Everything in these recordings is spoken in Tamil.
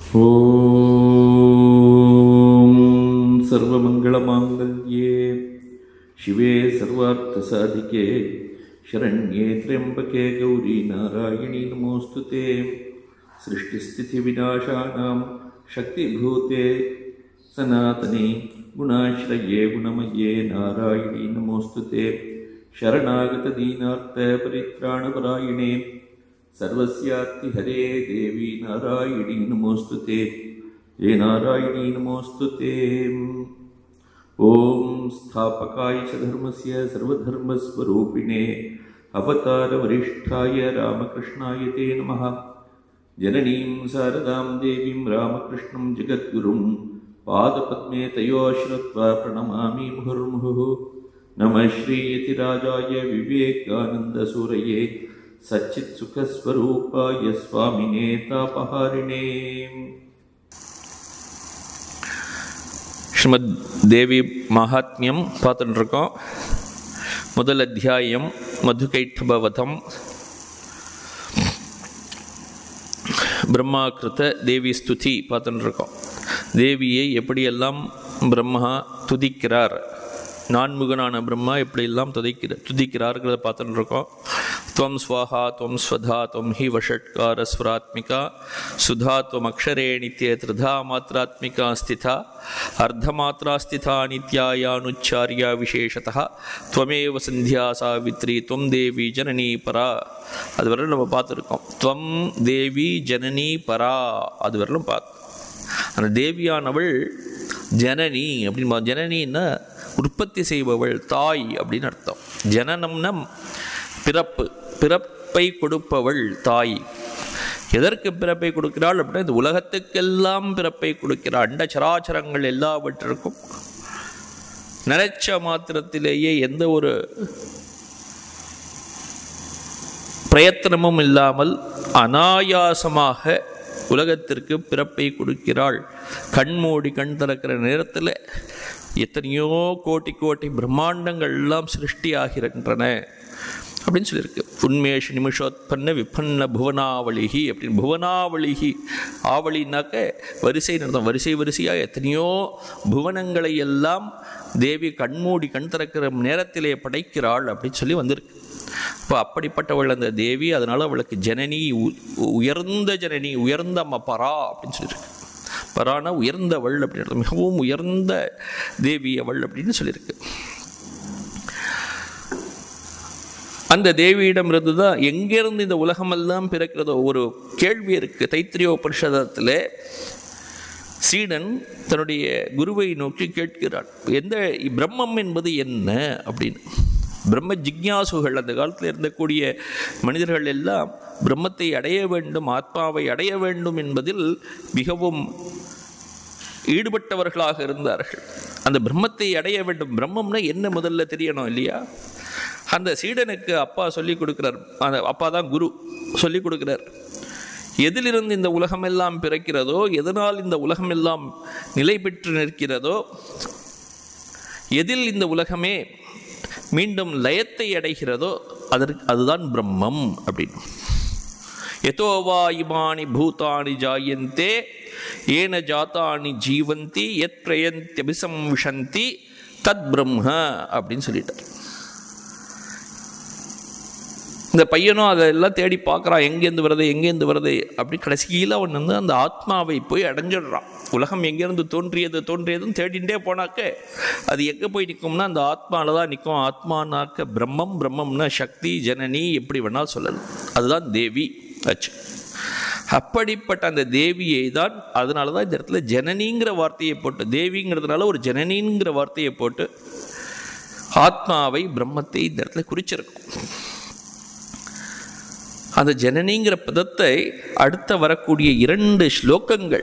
ॐ सर्वमङ्गलमाङ्गल्ये शिवे सर्वार्थसाधिके शरण्ये त्र्यम्बके गौरी नारायणी नमोऽस्तु ते सृष्टिस्थितिविनाशानां शक्तिभूते सनातने गुणाश्रये गुणमये नारायणी नमोऽस्तु ते शरणागतदीनार्थपरित्राणपरायणे सर्वस्यात्तिहरे देवी नारायणी नमोऽस्तु ते ये नारायणी नमोऽस्तु ते ॐ स्थापकाय च धर्मस्य सर्वधर्मस्वरूपिणे अवतारवरिष्ठाय रामकृष्णाय ते नमः जननीं शारदां देवीं रामकृष्णं जगद्गुरुं पादपद्मे तयो श्रुत्वा प्रणमामि मुहुर्मुहुः नमः श्रीयतिराजाय विवेकानन्दसूरये सच्चित्सुखस्वरूपाय स्वामिने तापहारिणे ஸ்ரீமத் தேவி மகாத்மியம் பார்த்துட்டு இருக்கோம் முதல் அத்தியாயம் மதுகைட்டபவதம் பிரம்மா கிருத்த தேவி ஸ்துதி பார்த்துட்டு இருக்கோம் தேவியை எப்படியெல்லாம் பிரம்மா துதிக்கிறார் நான்முகனான பிரம்மா எப்படியெல்லாம் துதிக்கிற துதிக்கிறார்கிறத பார்த்துட்டு இருக்கோம் त्वं स्वाहा त्वं स्वधा त्वं हि वषट्कारस्वरात्मिका सुधा त्वमक्षरे नित्ये त्रिधा मात्रात्मिका स्थिता अर्धमात्रा स्थिता नित्यायानुच्चार्या विशेषतः त्वमेव सन्ध्या सावित्री त्वं देवी जननी परा அது வரலும் நம்ம பார்த்துருக்கோம் துவம் தேவி ஜனனி பரா அது வரலும் பார்த்தோம் அந்த தேவியானவள் ஜனனி அப்படின்னு ஜனனின்னா உற்பத்தி செய்பவள் தாய் அப்படின்னு அர்த்தம் ஜனனம்னா பிறப்பு பிறப்பை கொடுப்பவள் தாய் எதற்கு பிறப்பை கொடுக்கிறாள் அப்படின்னா இந்த உலகத்துக்கெல்லாம் பிறப்பை கொடுக்கிறாள் அண்ட சராச்சரங்கள் எல்லாவற்றிற்கும் நினைச்ச மாத்திரத்திலேயே எந்த ஒரு பிரயத்தனமும் இல்லாமல் அனாயாசமாக உலகத்திற்கு பிறப்பை கொடுக்கிறாள் கண்மூடி கண் திறக்கிற நேரத்தில் எத்தனையோ கோட்டி கோட்டி பிரம்மாண்டங்கள் எல்லாம் சிருஷ்டி ஆகின்றன அப்படின்னு சொல்லியிருக்கு உண்மேஷ நிமிஷோத்பன்ன விபன்ன புவனாவளிகி அப்படின்னு புவனாவளிகி ஆவளினாக்க வரிசை நடத்தும் வரிசை வரிசையாக எத்தனையோ புவனங்களை எல்லாம் தேவி கண்மூடி கண் திறக்கிற நேரத்திலே படைக்கிறாள் அப்படின்னு சொல்லி வந்திருக்கு இப்போ அப்படிப்பட்டவள் அந்த தேவி அதனால் அவளுக்கு ஜனனி உயர்ந்த ஜனனி உயர்ந்த அம்மா பரா அப்படின்னு சொல்லியிருக்கு பரானா உயர்ந்தவள் அப்படின்னு மிகவும் உயர்ந்த தேவி அவள் அப்படின்னு சொல்லியிருக்கு அந்த தேவியிடமிருந்து தான் எங்கேருந்து இந்த உலகமெல்லாம் பிறக்கிறதோ ஒரு கேள்வி இருக்குது தைத்திரிய உபனிஷதத்தில் சீடன் தன்னுடைய குருவை நோக்கி கேட்கிறான் எந்த பிரம்மம் என்பது என்ன அப்படின்னு பிரம்ம ஜிக்யாசுகள் அந்த காலத்தில் இருந்தக்கூடிய மனிதர்கள் எல்லாம் பிரம்மத்தை அடைய வேண்டும் ஆத்மாவை அடைய வேண்டும் என்பதில் மிகவும் ஈடுபட்டவர்களாக இருந்தார்கள் அந்த பிரம்மத்தை அடைய வேண்டும் பிரம்மம்னா என்ன முதல்ல தெரியணும் இல்லையா அந்த சீடனுக்கு அப்பா சொல்லி கொடுக்குறார் அந்த அப்பா தான் குரு சொல்லி கொடுக்குறார் எதிலிருந்து இந்த உலகமெல்லாம் பிறக்கிறதோ எதனால் இந்த உலகமெல்லாம் நிலை பெற்று நிற்கிறதோ எதில் இந்த உலகமே மீண்டும் லயத்தை அடைகிறதோ அதற்கு அதுதான் பிரம்மம் அப்படின்னு எதோவா இமானி பூதானி ஜாயந்தே ஏன ஜாத்தானி ஜீவந்தி எத் பிரயந்தியபிசம் விஷந்தி தத் பிரம்ம அப்படின்னு சொல்லிட்டார் இந்த பையனும் அதெல்லாம் தேடி பார்க்குறான் எங்கேருந்து வருது எங்கேருந்து வருது அப்படி கடைசியில் அவன் வந்து அந்த ஆத்மாவை போய் அடைஞ்சிடுறான் உலகம் எங்கேருந்து தோன்றியது தோன்றியதுன்னு தேடிண்டே போனாக்க அது எங்கே போய் நிற்கும்னா அந்த ஆத்மாவில் தான் நிற்கும் ஆத்மானாக்க பிரம்மம் பிரம்மம்னா சக்தி ஜனனி எப்படி வேணாலும் சொல்லலாம் அதுதான் தேவி ஆச்சு அப்படிப்பட்ட அந்த தேவியை தான் அதனால தான் இந்த இடத்துல ஜனனிங்கிற வார்த்தையை போட்டு தேவிங்கிறதுனால ஒரு ஜனனிங்கிற வார்த்தையை போட்டு ஆத்மாவை பிரம்மத்தை இந்த இடத்துல குறிச்சிருக்கும் அந்த ஜனனிங்கிற பதத்தை அடுத்த வரக்கூடிய இரண்டு ஸ்லோகங்கள்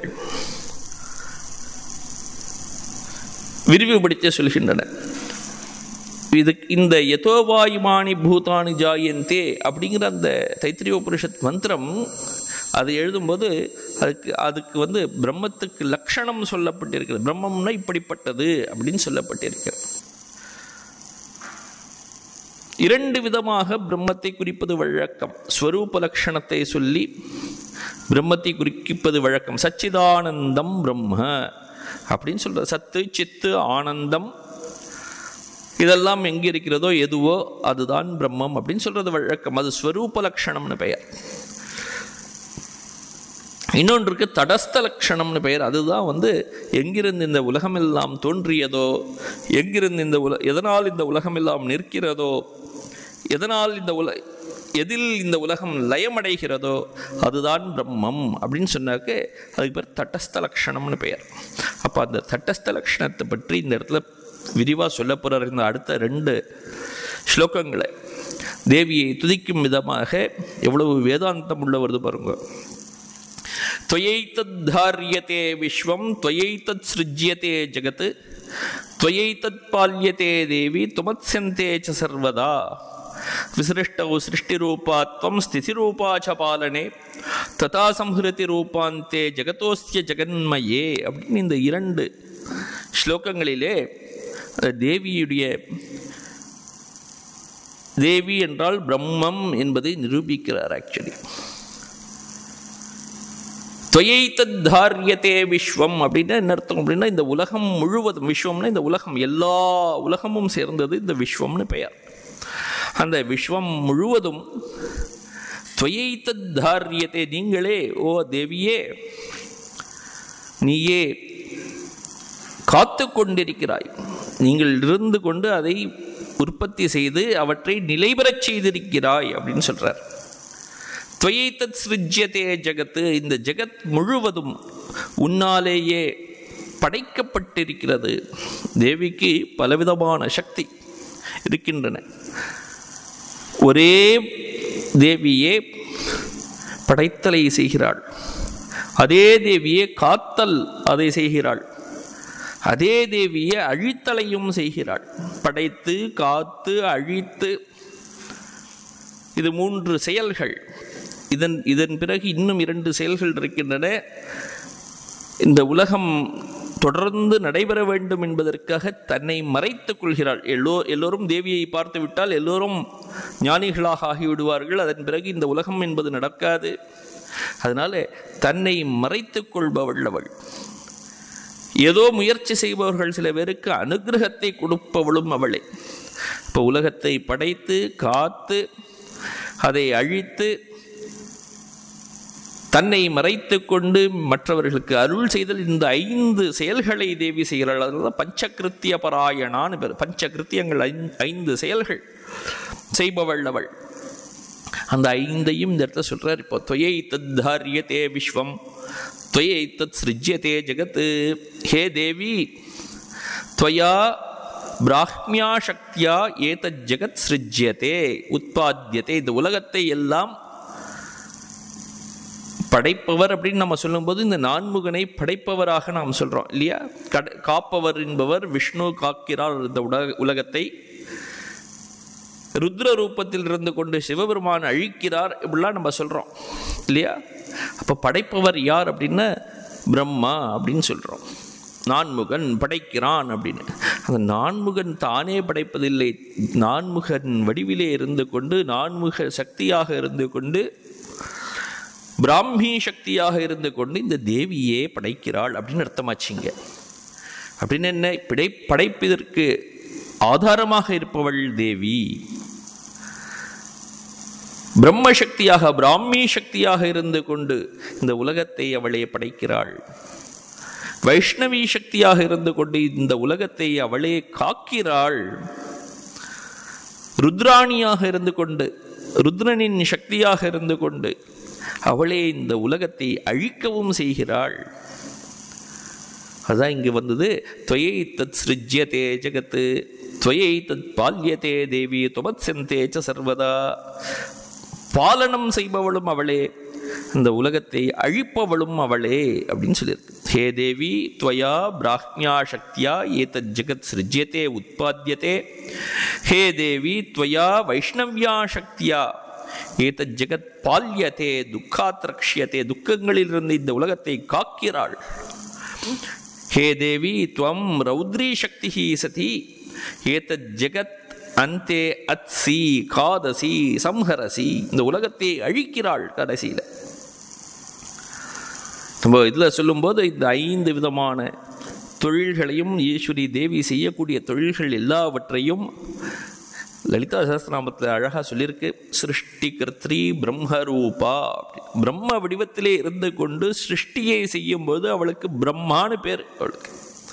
விரிவுபடுத்த சொல்கின்றன இது இந்த யதோவாயுமானி பூதானி ஜாயந்தே அப்படிங்கிற அந்த தைத்திரியோபனிஷத் மந்திரம் அதை எழுதும்போது அதுக்கு அதுக்கு வந்து பிரம்மத்துக்கு லட்சணம் சொல்லப்பட்டிருக்கிறது பிரம்மம்னா இப்படிப்பட்டது அப்படின்னு சொல்லப்பட்டிருக்கிறது இரண்டு விதமாக பிரம்மத்தை குறிப்பது வழக்கம் ஸ்வரூப லட்சணத்தை சொல்லி பிரம்மத்தை குறிப்பது வழக்கம் சச்சிதானந்தம் பிரம்ம அப்படின்னு சொல்ற சத்து சித்து ஆனந்தம் இதெல்லாம் எங்கே இருக்கிறதோ எதுவோ அதுதான் பிரம்மம் அப்படின்னு சொல்றது வழக்கம் அது ஸ்வரூப லக்ஷணம்னு பெயர் இன்னொன்று இருக்கு தடஸ்த லட்சணம்னு பெயர் அதுதான் வந்து எங்கிருந்து இந்த உலகமெல்லாம் தோன்றியதோ எங்கிருந்து இந்த உல எதனால் இந்த உலகமெல்லாம் நிற்கிறதோ எதனால் இந்த உல எதில் இந்த உலகம் லயமடைகிறதோ அதுதான் பிரம்மம் அப்படின்னு சொன்னாக்க அதுக்கு பேர் தட்டஸ்த லட்சணம்னு பெயர் அப்போ அந்த தட்டஸ்த லட்சணத்தை பற்றி இந்த இடத்துல விரிவாக சொல்ல போகிறார் இந்த அடுத்த ரெண்டு ஸ்லோகங்களை தேவியை துதிக்கும் விதமாக எவ்வளவு வேதாந்தம் உள்ள வருது பாருங்க त्वयैतद्धार्यते विश्वं त्वयैतत्सृज्यते जगत् त्वयैतत्पाल्यते देवी त्वमत्स्यन्ते च सर्वदा विसृष्टौ सृष्टिरूपा त्वं स्थितिरूपा च पालने तथा संहृतिरूपान्ते ஜகதோஸ்ய ஜெகன்மயே அப்படின்னு இந்த இரண்டு ஸ்லோகங்களிலே அந்த தேவியுடைய தேவி என்றால் பிரம்மம் என்பதை நிரூபிக்கிறார் ஆக்சுவலி துவைத்தத்தாரியத்தே விஸ்வம் அப்படின்னா என்ன அர்த்தம் அப்படின்னா இந்த உலகம் முழுவதும் விஸ்வம்னா இந்த உலகம் எல்லா உலகமும் சேர்ந்தது இந்த விஸ்வம்னு பெயர் அந்த விஸ்வம் முழுவதும் துவைத்தத்தாரியத்தை நீங்களே ஓ தேவியே நீயே காத்து கொண்டிருக்கிறாய் நீங்கள் இருந்து கொண்டு அதை உற்பத்தி செய்து அவற்றை நிலைபெறச் செய்திருக்கிறாய் அப்படின்னு சொல்றார் துவைத்தத் சிருஜ்யத்தே ஜகத்து இந்த ஜெகத் முழுவதும் உன்னாலேயே படைக்கப்பட்டிருக்கிறது தேவிக்கு பலவிதமான சக்தி இருக்கின்றன ஒரே தேவியே படைத்தலை செய்கிறாள் அதே தேவியே காத்தல் அதை செய்கிறாள் அதே தேவியே அழித்தலையும் செய்கிறாள் படைத்து காத்து அழித்து இது மூன்று செயல்கள் இதன் இதன் பிறகு இன்னும் இரண்டு செயல்கள் இருக்கின்றன இந்த உலகம் தொடர்ந்து நடைபெற வேண்டும் என்பதற்காக தன்னை மறைத்துக் கொள்கிறாள் எல்லோ எல்லோரும் தேவியை பார்த்து விட்டால் எல்லோரும் ஞானிகளாக ஆகிவிடுவார்கள் அதன் பிறகு இந்த உலகம் என்பது நடக்காது அதனால தன்னை மறைத்துக் கொள்பவள் அவள் ஏதோ முயற்சி செய்பவர்கள் சில பேருக்கு அனுகிரகத்தை கொடுப்பவளும் அவளே இப்போ உலகத்தை படைத்து காத்து அதை அழித்து தன்னை மறைத்து கொண்டு மற்றவர்களுக்கு அருள் செய்தல் இந்த ஐந்து செயல்களை தேவி செய்கிறாள் அதனால பஞ்சகிருத்திய பராயணான்னு பேர் பஞ்சகிருத்தியங்கள் ஐந்து செயல்கள் செய்பவள் அவள் அந்த ஐந்தையும் இந்த இடத்துல சொல்றார் இப்போ தொயை தத்தாரியத்தே விஸ்வம் தொயை தத் சிருஜ்யத்தே ஜெகத் ஹே தேவி त्वया பிராஹ்மியா சக்தியா ஏதத் ஜெகத் சிருஜ்யத்தே உற்பத்தியதே இந்த உலகத்தை எல்லாம் படைப்பவர் அப்படின்னு நம்ம சொல்லும்போது இந்த நான்முகனை படைப்பவராக நாம் சொல்கிறோம் இல்லையா கட காப்பவர் என்பவர் விஷ்ணு காக்கிறார் இந்த உலக உலகத்தை ருத்ர ரூபத்தில் இருந்து கொண்டு சிவபெருமான் அழிக்கிறார் இப்படிலாம் நம்ம சொல்கிறோம் இல்லையா அப்போ படைப்பவர் யார் அப்படின்னா பிரம்மா அப்படின்னு சொல்கிறோம் நான்முகன் படைக்கிறான் அப்படின்னு அந்த நான்முகன் தானே படைப்பதில்லை நான்முகன் வடிவிலே இருந்து கொண்டு நான்முக சக்தியாக இருந்து கொண்டு பிராமி சக்தியாக இருந்து கொண்டு இந்த தேவியே படைக்கிறாள் அப்படின்னு அர்த்தமாச்சிங்க அப்படின்னு என்ன பிடை படைப்பதற்கு ஆதாரமாக இருப்பவள் தேவி பிரம்ம சக்தியாக பிராமி சக்தியாக இருந்து கொண்டு இந்த உலகத்தை அவளே படைக்கிறாள் வைஷ்ணவி சக்தியாக இருந்து கொண்டு இந்த உலகத்தை அவளே காக்கிறாள் ருத்ராணியாக இருந்து கொண்டு ருத்ரனின் சக்தியாக இருந்து கொண்டு அவளே இந்த உலகத்தை அழிக்கவும் செய்கிறாள் அதான் இங்கு வந்தது துவையை தத் சிருஜ்யத்தே ஜெகத்து துவையை தத் பால்யத்தே தேவி துமத்சந்தே ச சர்வதா பாலனம் செய்பவளும் அவளே இந்த உலகத்தை அழிப்பவளும் அவளே அப்படின்னு சொல்லியிருக்கு ஹே தேவி துவயா பிராஹ்மியா சக்தியா ஏதத் ஜெகத் சிருஜ்யத்தே உற்பத்தியதே ஹே தேவி துவயா வைஷ்ணவ்யா சக்தியா ஏதத் ஜெகத் பால்யத்தே துக்காத் ரக்ஷியத்தே துக்கங்களிலிருந்து இந்த உலகத்தை காக்கிறாள் ஹே தேவி துவம் ரௌத்ரி சக்தி சதி ஏதத் ஜெகத் அந்தே அத்சி காதசி சம்ஹரசி இந்த உலகத்தை அழிக்கிறாள் கடைசியில் நம்ம இதில் சொல்லும்போது இந்த ஐந்து விதமான தொழில்களையும் ஈஸ்வரி தேவி செய்யக்கூடிய தொழில்கள் எல்லாவற்றையும் லலிதா சஹஸ்ரநாமத்தில் அழகாக சொல்லியிருக்கு சிருஷ்டி கர்த்ரி பிரம்மரூபா அப்படி. பிரம்ம வடிவத்திலே இருந்து கொண்டு சிருஷ்டியை செய்யும்போது அவளுக்கு பிரம்மான்னு பேர் அவளுக்கு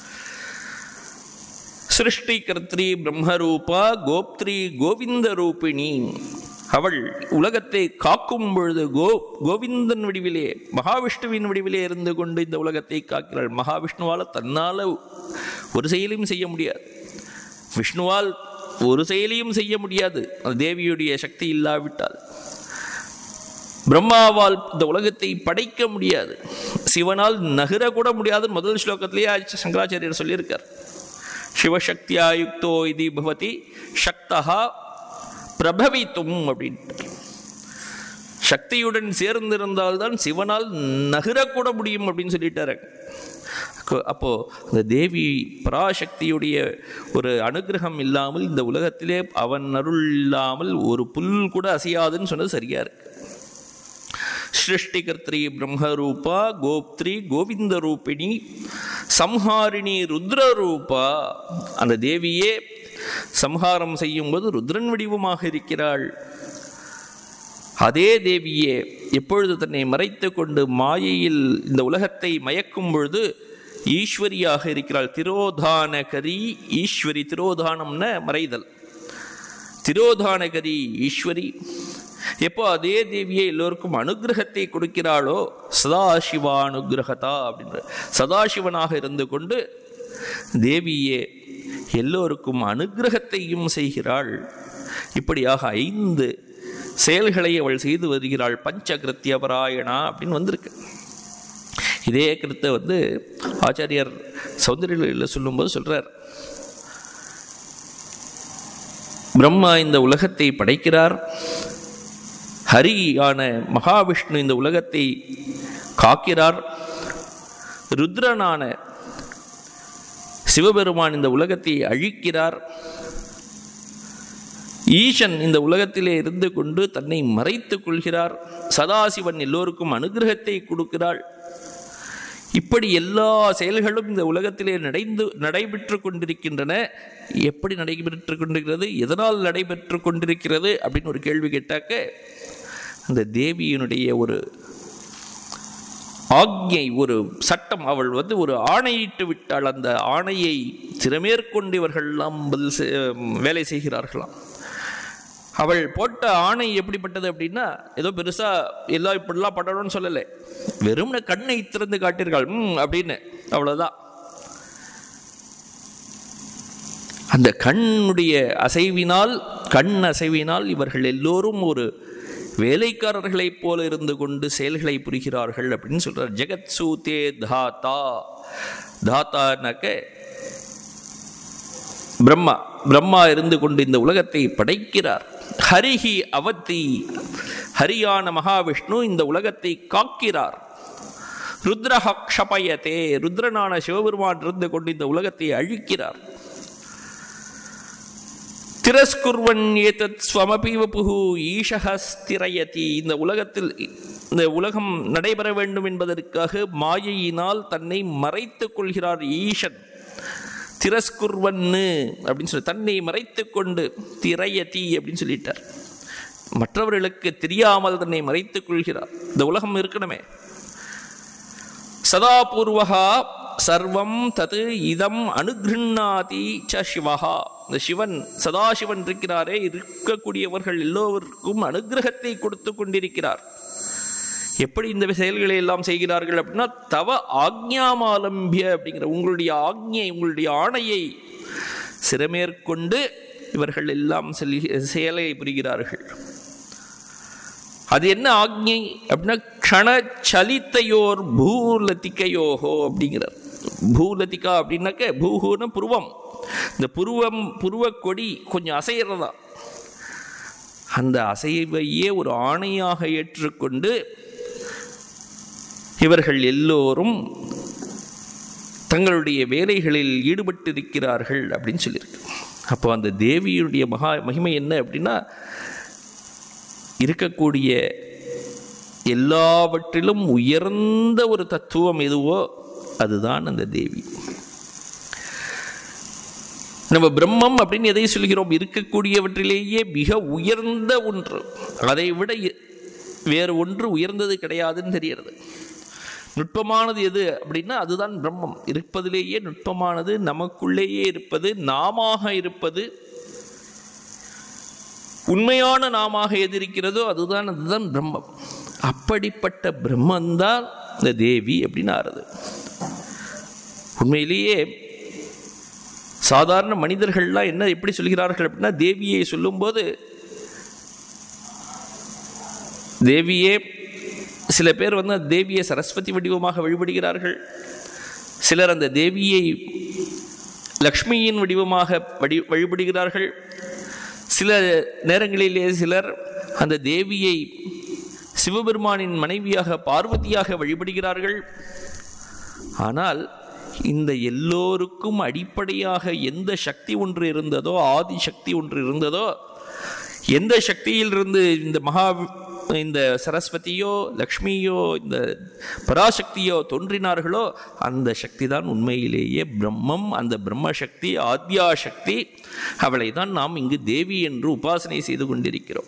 சிருஷ்டி கர்த்ரி பிரம்மரூபா கோப்த்ரி கோவிந்த ரூபிணி அவள் உலகத்தை காக்கும் பொழுது கோ கோவிந்தன் வடிவிலே மகாவிஷ்ணுவின் வடிவிலே இருந்து கொண்டு இந்த உலகத்தை காக்கிறாள் மகாவிஷ்ணுவால் தன்னால் ஒரு செயலையும் செய்ய முடியாது விஷ்ணுவால் ஒரு செயலையும் செய்ய முடியாது அந்த தேவியுடைய சக்தி இல்லாவிட்டால் பிரம்மாவால் இந்த உலகத்தை படைக்க முடியாது சிவனால் நகர கூட முடியாது முதல் ஸ்லோகத்திலேயே ஆச்சி- சங்கராச்சாரியர் சொல்லியிருக்கார் சிவசக்தியா யுக்தோ இது பவதி சக்தா பிரபவித்தும் அப்படின்ட்டு சக்தியுடன் சேர்ந்திருந்தால்தான் சிவனால் நகரக்கூட முடியும் அப்படின்னு சொல்லிட்டாரு கொ- அப்போ அந்த தேவி பராசக்தியுடைய ஒரு அனுகிரகம் இல்லாமல் இந்த உலகத்திலே அவன் அருள் இல்லாமல் ஒரு புல் கூட அசையாதுன்னு சொன்னது சரியா இருக்கு சிருஷ்டிகர்த்ரி பிரம்மரூபா கோப்த்ரி கோவிந்த ரூபிணி சம்ஹாரிணி ருத்ரரூபா அந்த தேவியே சம்ஹாரம் செய்யும்போது ருத்ரன் வடிவமாக இருக்கிறாள் அதே தேவியே எப்பொழுது தன்னை மறைத்து கொண்டு மாயையில் இந்த உலகத்தை மயக்கும் பொழுது ஈஸ்வரியாக இருக்கிறாள் திரோதானகரி ஈஸ்வரி திரோதானம்ன மறைதல் திரோதானகரி ஈஸ்வரி எப்போ அதே தேவியை எல்லோருக்கும் அனுகிரகத்தை கொடுக்கிறாளோ சதாசிவானுகிரகதா அப்படின்ற சதாசிவனாக இருந்து கொண்டு தேவியே எல்லோருக்கும் அனுகிரகத்தையும் செய்கிறாள் இப்படியாக ஐந்து செயல்களை அவள் செய்து வருகிறாள் பஞ்சகிருத்திய பராயணா அப்படின்னு வந்திருக்கு இதே கருத்தை வந்து ஆச்சாரியர் சௌந்தரியில் சொல்லும்போது சொல்றார் பிரம்மா இந்த உலகத்தை படைக்கிறார் ஹரியான மகாவிஷ்ணு இந்த உலகத்தை காக்கிறார் ருத்ரனான சிவபெருமான் இந்த உலகத்தை அழிக்கிறார் ஈசன் இந்த உலகத்திலே இருந்து கொண்டு தன்னை மறைத்துக் கொள்கிறார் சதாசிவன் எல்லோருக்கும் அனுகிரகத்தை கொடுக்கிறாள் இப்படி எல்லா செயல்களும் இந்த உலகத்திலே நடைந்து நடைபெற்று கொண்டிருக்கின்றன எப்படி நடைபெற்று கொண்டிருக்கிறது எதனால் நடைபெற்று கொண்டிருக்கிறது அப்படின்னு ஒரு கேள்வி கேட்டாக்க அந்த தேவியினுடைய ஒரு ஆக்ஞை ஒரு சட்டம் அவள் வந்து ஒரு ஆணையிட்டு விட்டாள் அந்த ஆணையை திறமேற்கொண்டு இவர்கள்லாம் பதில் செய்- வேலை செய்கிறார்களாம் அவள் போட்ட ஆணை எப்படிப்பட்டது அப்படின்னா ஏதோ பெருசா எல்லாம் இப்படிலாம் பண்ணணும்னு சொல்லலை வெறும்ன கண்ணை திறந்து காட்டீர்கள் ம் அப்படின்னு அவ்வளவுதான் அந்த கண்ணுடைய அசைவினால் கண் அசைவினால் இவர்கள் எல்லோரும் ஒரு வேலைக்காரர்களைப் போல இருந்து கொண்டு செயல்களை புரிகிறார்கள் அப்படின்னு சொல்றார் ஜெகத் சூதே தாத்தா தாத்தானாக்க பிரம்மா பிரம்மா இருந்து கொண்டு இந்த உலகத்தை படைக்கிறார் ஹரிஹி அவத்தி ஹரியான மகாவிஷ்ணு இந்த உலகத்தை காக்கிறார் ருத்ரஹ க்ஷபயதே ருத்ரனான சிவபெருமான் இருந்து கொண்டு இந்த உலகத்தை அழிக்கிறார் திரஸ்குர்வன் ஏதத் ஸ்வமபி வபுகு ஈஷக ஸ்திரயதி இந்த உலகத்தில் இந்த உலகம் நடைபெற வேண்டும் என்பதற்காக மாயையினால் தன்னை மறைத்துக் கொள்கிறார் ஈஷன் திரஸ்குர்வன்னு அப்படின்னு சொல்லி தன்னை மறைத்துக் கொண்டு திரையதி அப்படின்னு சொல்லிட்டார் மற்றவர்களுக்கு தெரியாமல் தன்னை மறைத்துக் கொள்கிறார் இந்த உலகம் இருக்கணுமே சதா பூர்வகா சர்வம் தது இதம் அனுகிருண்ணாதி ச சிவஹா இந்த சிவன் சதாசிவன் இருக்கிறாரே இருக்கக்கூடியவர்கள் எல்லோருக்கும் அனுகிரகத்தை கொடுத்து கொண்டிருக்கிறார் எப்படி இந்த செயல்களை எல்லாம் செய்கிறார்கள் அப்படின்னா தவ ஆக்ஞாமாலம்பிய அப்படிங்கிற உங்களுடைய ஆக்ஞை உங்களுடைய ஆணையை சிறமேற்கொண்டு இவர்கள் எல்லாம் செல் செயலை புரிகிறார்கள் அது என்ன ஆக்ஞை அப்படின்னா க்ஷண சலித்தையோர் பூலதிக்கையோஹோ அப்படிங்கிறார் பூலதிகா அப்படின்னாக்க பூஹுன்னு புருவம் இந்த புருவம் புருவ கொடி கொஞ்சம் அசைகிறதா அந்த அசைவையே ஒரு ஆணையாக ஏற்றுக்கொண்டு இவர்கள் எல்லோரும் தங்களுடைய வேலைகளில் ஈடுபட்டிருக்கிறார்கள் அப்படின்னு சொல்லியிருக்கு அப்போ அந்த தேவியுடைய மகா மகிமை என்ன அப்படின்னா இருக்கக்கூடிய எல்லாவற்றிலும் உயர்ந்த ஒரு தத்துவம் எதுவோ அதுதான் அந்த தேவி நம்ம பிரம்மம் அப்படின்னு எதை சொல்கிறோம் இருக்கக்கூடியவற்றிலேயே மிக உயர்ந்த ஒன்று அதை விட இ- வேறு ஒன்று உயர்ந்தது கிடையாதுன்னு தெரிகிறது நுட்பமானது எது அப்படின்னா அதுதான் பிரம்மம் இருப்பதிலேயே நுட்பமானது நமக்குள்ளேயே இருப்பது நாமாக இருப்பது உண்மையான நாமாக எது இருக்கிறதோ அதுதான் அதுதான் பிரம்மம் அப்படிப்பட்ட பிரம்மந்தான் இந்த தேவி அப்படின்னு ஆறுது உண்மையிலேயே சாதாரண மனிதர்கள்லாம் என்ன எப்படி சொல்கிறார்கள் அப்படின்னா தேவியை சொல்லும்போது தேவியே சில பேர் வந்து அந்த தேவியை சரஸ்வதி வடிவமாக வழிபடுகிறார்கள் சிலர் அந்த தேவியை லக்ஷ்மியின் வடிவமாக வடி வழிபடுகிறார்கள் சில நேரங்களிலே சிலர் அந்த தேவியை சிவபெருமானின் மனைவியாக பார்வதியாக வழிபடுகிறார்கள் ஆனால் இந்த எல்லோருக்கும் அடிப்படையாக எந்த சக்தி ஒன்று இருந்ததோ ஆதி சக்தி ஒன்று இருந்ததோ எந்த சக்தியிலிருந்து இந்த மகா இந்த சரஸ்வதியோ லக்ஷ்மியோ இந்த பராசக்தியோ தோன்றினார்களோ அந்த சக்தி தான் உண்மையிலேயே பிரம்மம் அந்த பிரம்ம சக்தி ஆத்யா சக்தி அவளை தான் நாம் இங்கு தேவி என்று உபாசனை செய்து கொண்டிருக்கிறோம்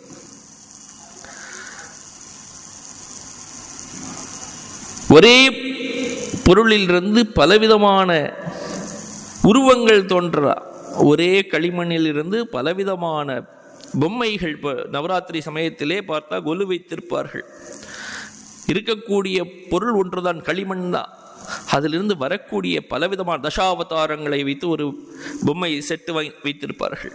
ஒரே பொருளிலிருந்து பலவிதமான உருவங்கள் தோன்றா ஒரே களிமண்ணிலிருந்து பலவிதமான பொம்மைகள் இப்போ நவராத்திரி சமயத்திலே பார்த்தா கொலு வைத்திருப்பார்கள் இருக்கக்கூடிய பொருள் ஒன்றுதான் களிமண் தான் அதிலிருந்து வரக்கூடிய பலவிதமான தசாவதாரங்களை வைத்து ஒரு பொம்மை செட்டு வை வைத்திருப்பார்கள்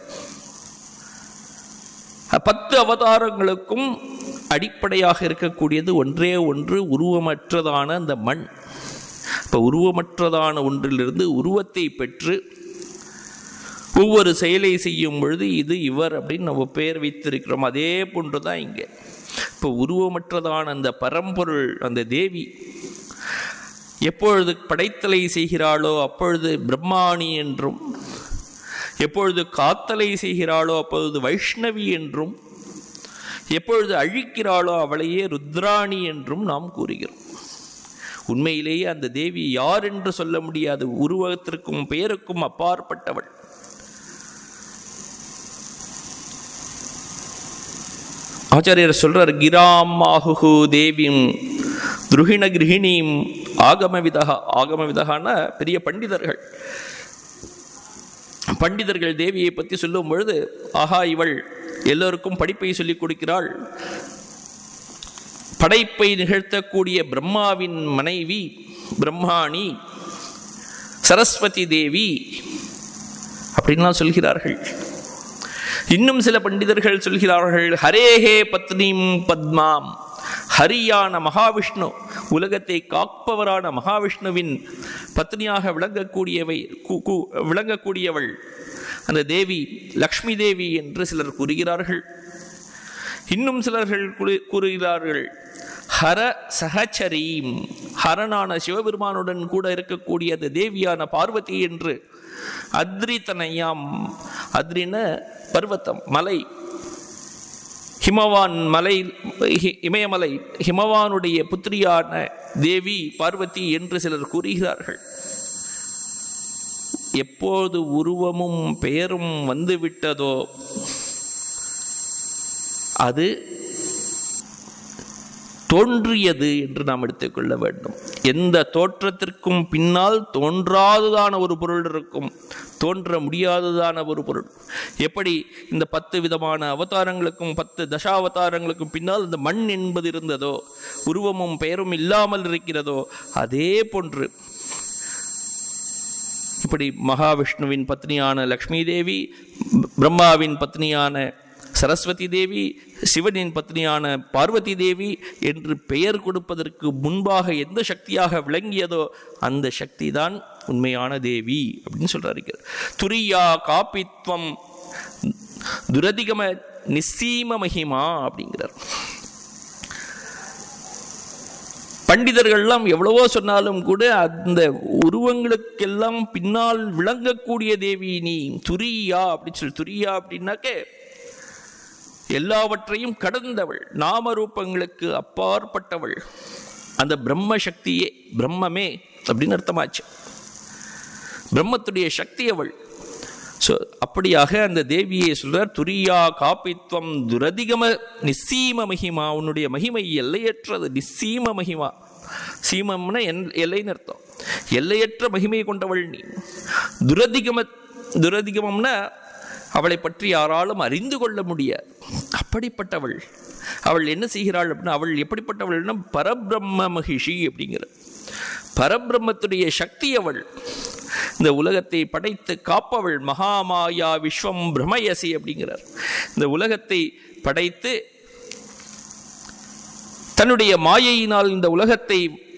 பத்து அவதாரங்களுக்கும் அடிப்படையாக இருக்கக்கூடியது ஒன்றே ஒன்று உருவமற்றதான அந்த மண் இப்போ உருவமற்றதான ஒன்றிலிருந்து உருவத்தை பெற்று ஒவ்வொரு செயலை செய்யும் பொழுது இது இவர் அப்படின்னு நம்ம பெயர் வைத்திருக்கிறோம் அதே போன்று தான் இங்கே இப்போ உருவமற்றதான அந்த பரம்பொருள் அந்த தேவி எப்பொழுது படைத்தலை செய்கிறாளோ அப்பொழுது பிரம்மாணி என்றும் எப்பொழுது காத்தலை செய்கிறாளோ அப்பொழுது வைஷ்ணவி என்றும் எப்பொழுது அழிக்கிறாளோ அவளையே ருத்ராணி என்றும் நாம் கூறுகிறோம் உண்மையிலேயே அந்த தேவி யார் என்று சொல்ல முடியாது உருவத்திற்கும் பெயருக்கும் அப்பாற்பட்டவள் ஆச்சாரியர் சொல்றார் கிராம் ஆகுகு தேவியும் துருகிண கிரகிணியும் ஆகம விதகா ஆகம விதகான பெரிய பண்டிதர்கள் பண்டிதர்கள் தேவியை பற்றி சொல்லும் பொழுது ஆஹா இவள் எல்லோருக்கும் படிப்பை சொல்லிக் கொடுக்கிறாள் படைப்பை நிகழ்த்தக்கூடிய பிரம்மாவின் மனைவி பிரம்மாணி சரஸ்வதி தேவி அப்படின்லாம் சொல்கிறார்கள் இன்னும் சில பண்டிதர்கள் சொல்கிறார்கள் ஹரேஹே பத்னீம் பத்மாம் ஹரியான மகாவிஷ்ணு உலகத்தை காப்பவரான மகாவிஷ்ணுவின் பத்னியாக விளங்கக்கூடியவை கு- கு- விளங்கக்கூடியவள் அந்த தேவி லக்ஷ்மி தேவி என்று சிலர் கூறுகிறார்கள் இன்னும் சிலர்கள் கூறு- கூறுகிறார்கள் ஹர சகச்சரீம் ஹரனான சிவபெருமானுடன் கூட இருக்கக்கூடிய அந்த தேவியான பார்வதி என்று அத்ரி தனையாம் அத்ரின பர்வத்தம் மலை ஹிமவான் மலை ஹி- இமயமலை ஹிமவானுடைய புத்திரியான தேவி பார்வதி என்று சிலர் கூறுகிறார்கள் எப்போது உருவமும் பெயரும் வந்துவிட்டதோ அது தோன்றியது என்று நாம் எடுத்துக்கொள்ள வேண்டும் எந்த தோற்றத்திற்கும் பின்னால் தோன்றாததான ஒரு பொருள் இருக்கும் தோன்ற முடியாததான ஒரு பொருள் எப்படி இந்த பத்து விதமான அவதாரங்களுக்கும் பத்து தசாவதாரங்களுக்கும் பின்னால் இந்த மண் என்பது இருந்ததோ உருவமும் பெயரும் இல்லாமல் இருக்கிறதோ அதே போன்று இப்படி மகாவிஷ்ணுவின் பத்னியான லக்ஷ்மி தேவி பிரம்மாவின் பத்னியான சரஸ்வதி தேவி சிவனின் பத்னியான பார்வதி தேவி என்று பெயர் கொடுப்பதற்கு முன்பாக எந்த சக்தியாக விளங்கியதோ அந்த சக்தி தான் உண்மையான தேவி அப்படின்னு சொல்றாரு துரியா காப்பித்வம் துரதிகம நிச்சீம மகிமா அப்படிங்கிறார் பண்டிதர்கள்லாம் எவ்வளவோ சொன்னாலும் கூட அந்த உருவங்களுக்கெல்லாம் பின்னால் விளங்கக்கூடிய தேவி நீ துரியா அப்படின்னு சொல்லி துரியா அப்படின்னாக்க எல்லாவற்றையும் கடந்தவள் நாம ரூபங்களுக்கு அப்பாற்பட்டவள் அந்த பிரம்ம சக்தியே பிரம்மமே அப்படின்னு அர்த்தமாச்சு பிரம்மத்துடைய சக்தி அவள் ஸோ அப்படியாக அந்த தேவியை சொல்றார் துரியா காப்பித்வம் துரதிகம நிச்சீம மகிமா உன்னுடைய மகிமை எல்லையற்றது நிச்சீம மகிமா சீமம்னா என் எல்லைன்னு அர்த்தம் எல்லையற்ற மகிமை கொண்டவள் நீ துரதிகம துரதிகமம்னா அவளை பற்றி யாராலும் அறிந்து கொள்ள முடியாது அப்படிப்பட்டவள் அவள் என்ன செய்கிறாள் அப்படின்னா அவள் எப்படிப்பட்டவள்னா பரபிரம்ம மகிஷி அப்படிங்கிற பரபிரம்மத்துடைய சக்தி அவள் இந்த உலகத்தை படைத்து காப்பவள் மகாமாயா விஸ்வம் பிரமயசி அப்படிங்கிறார் இந்த உலகத்தை படைத்து தன்னுடைய மாயையினால் இந்த உலகத்தை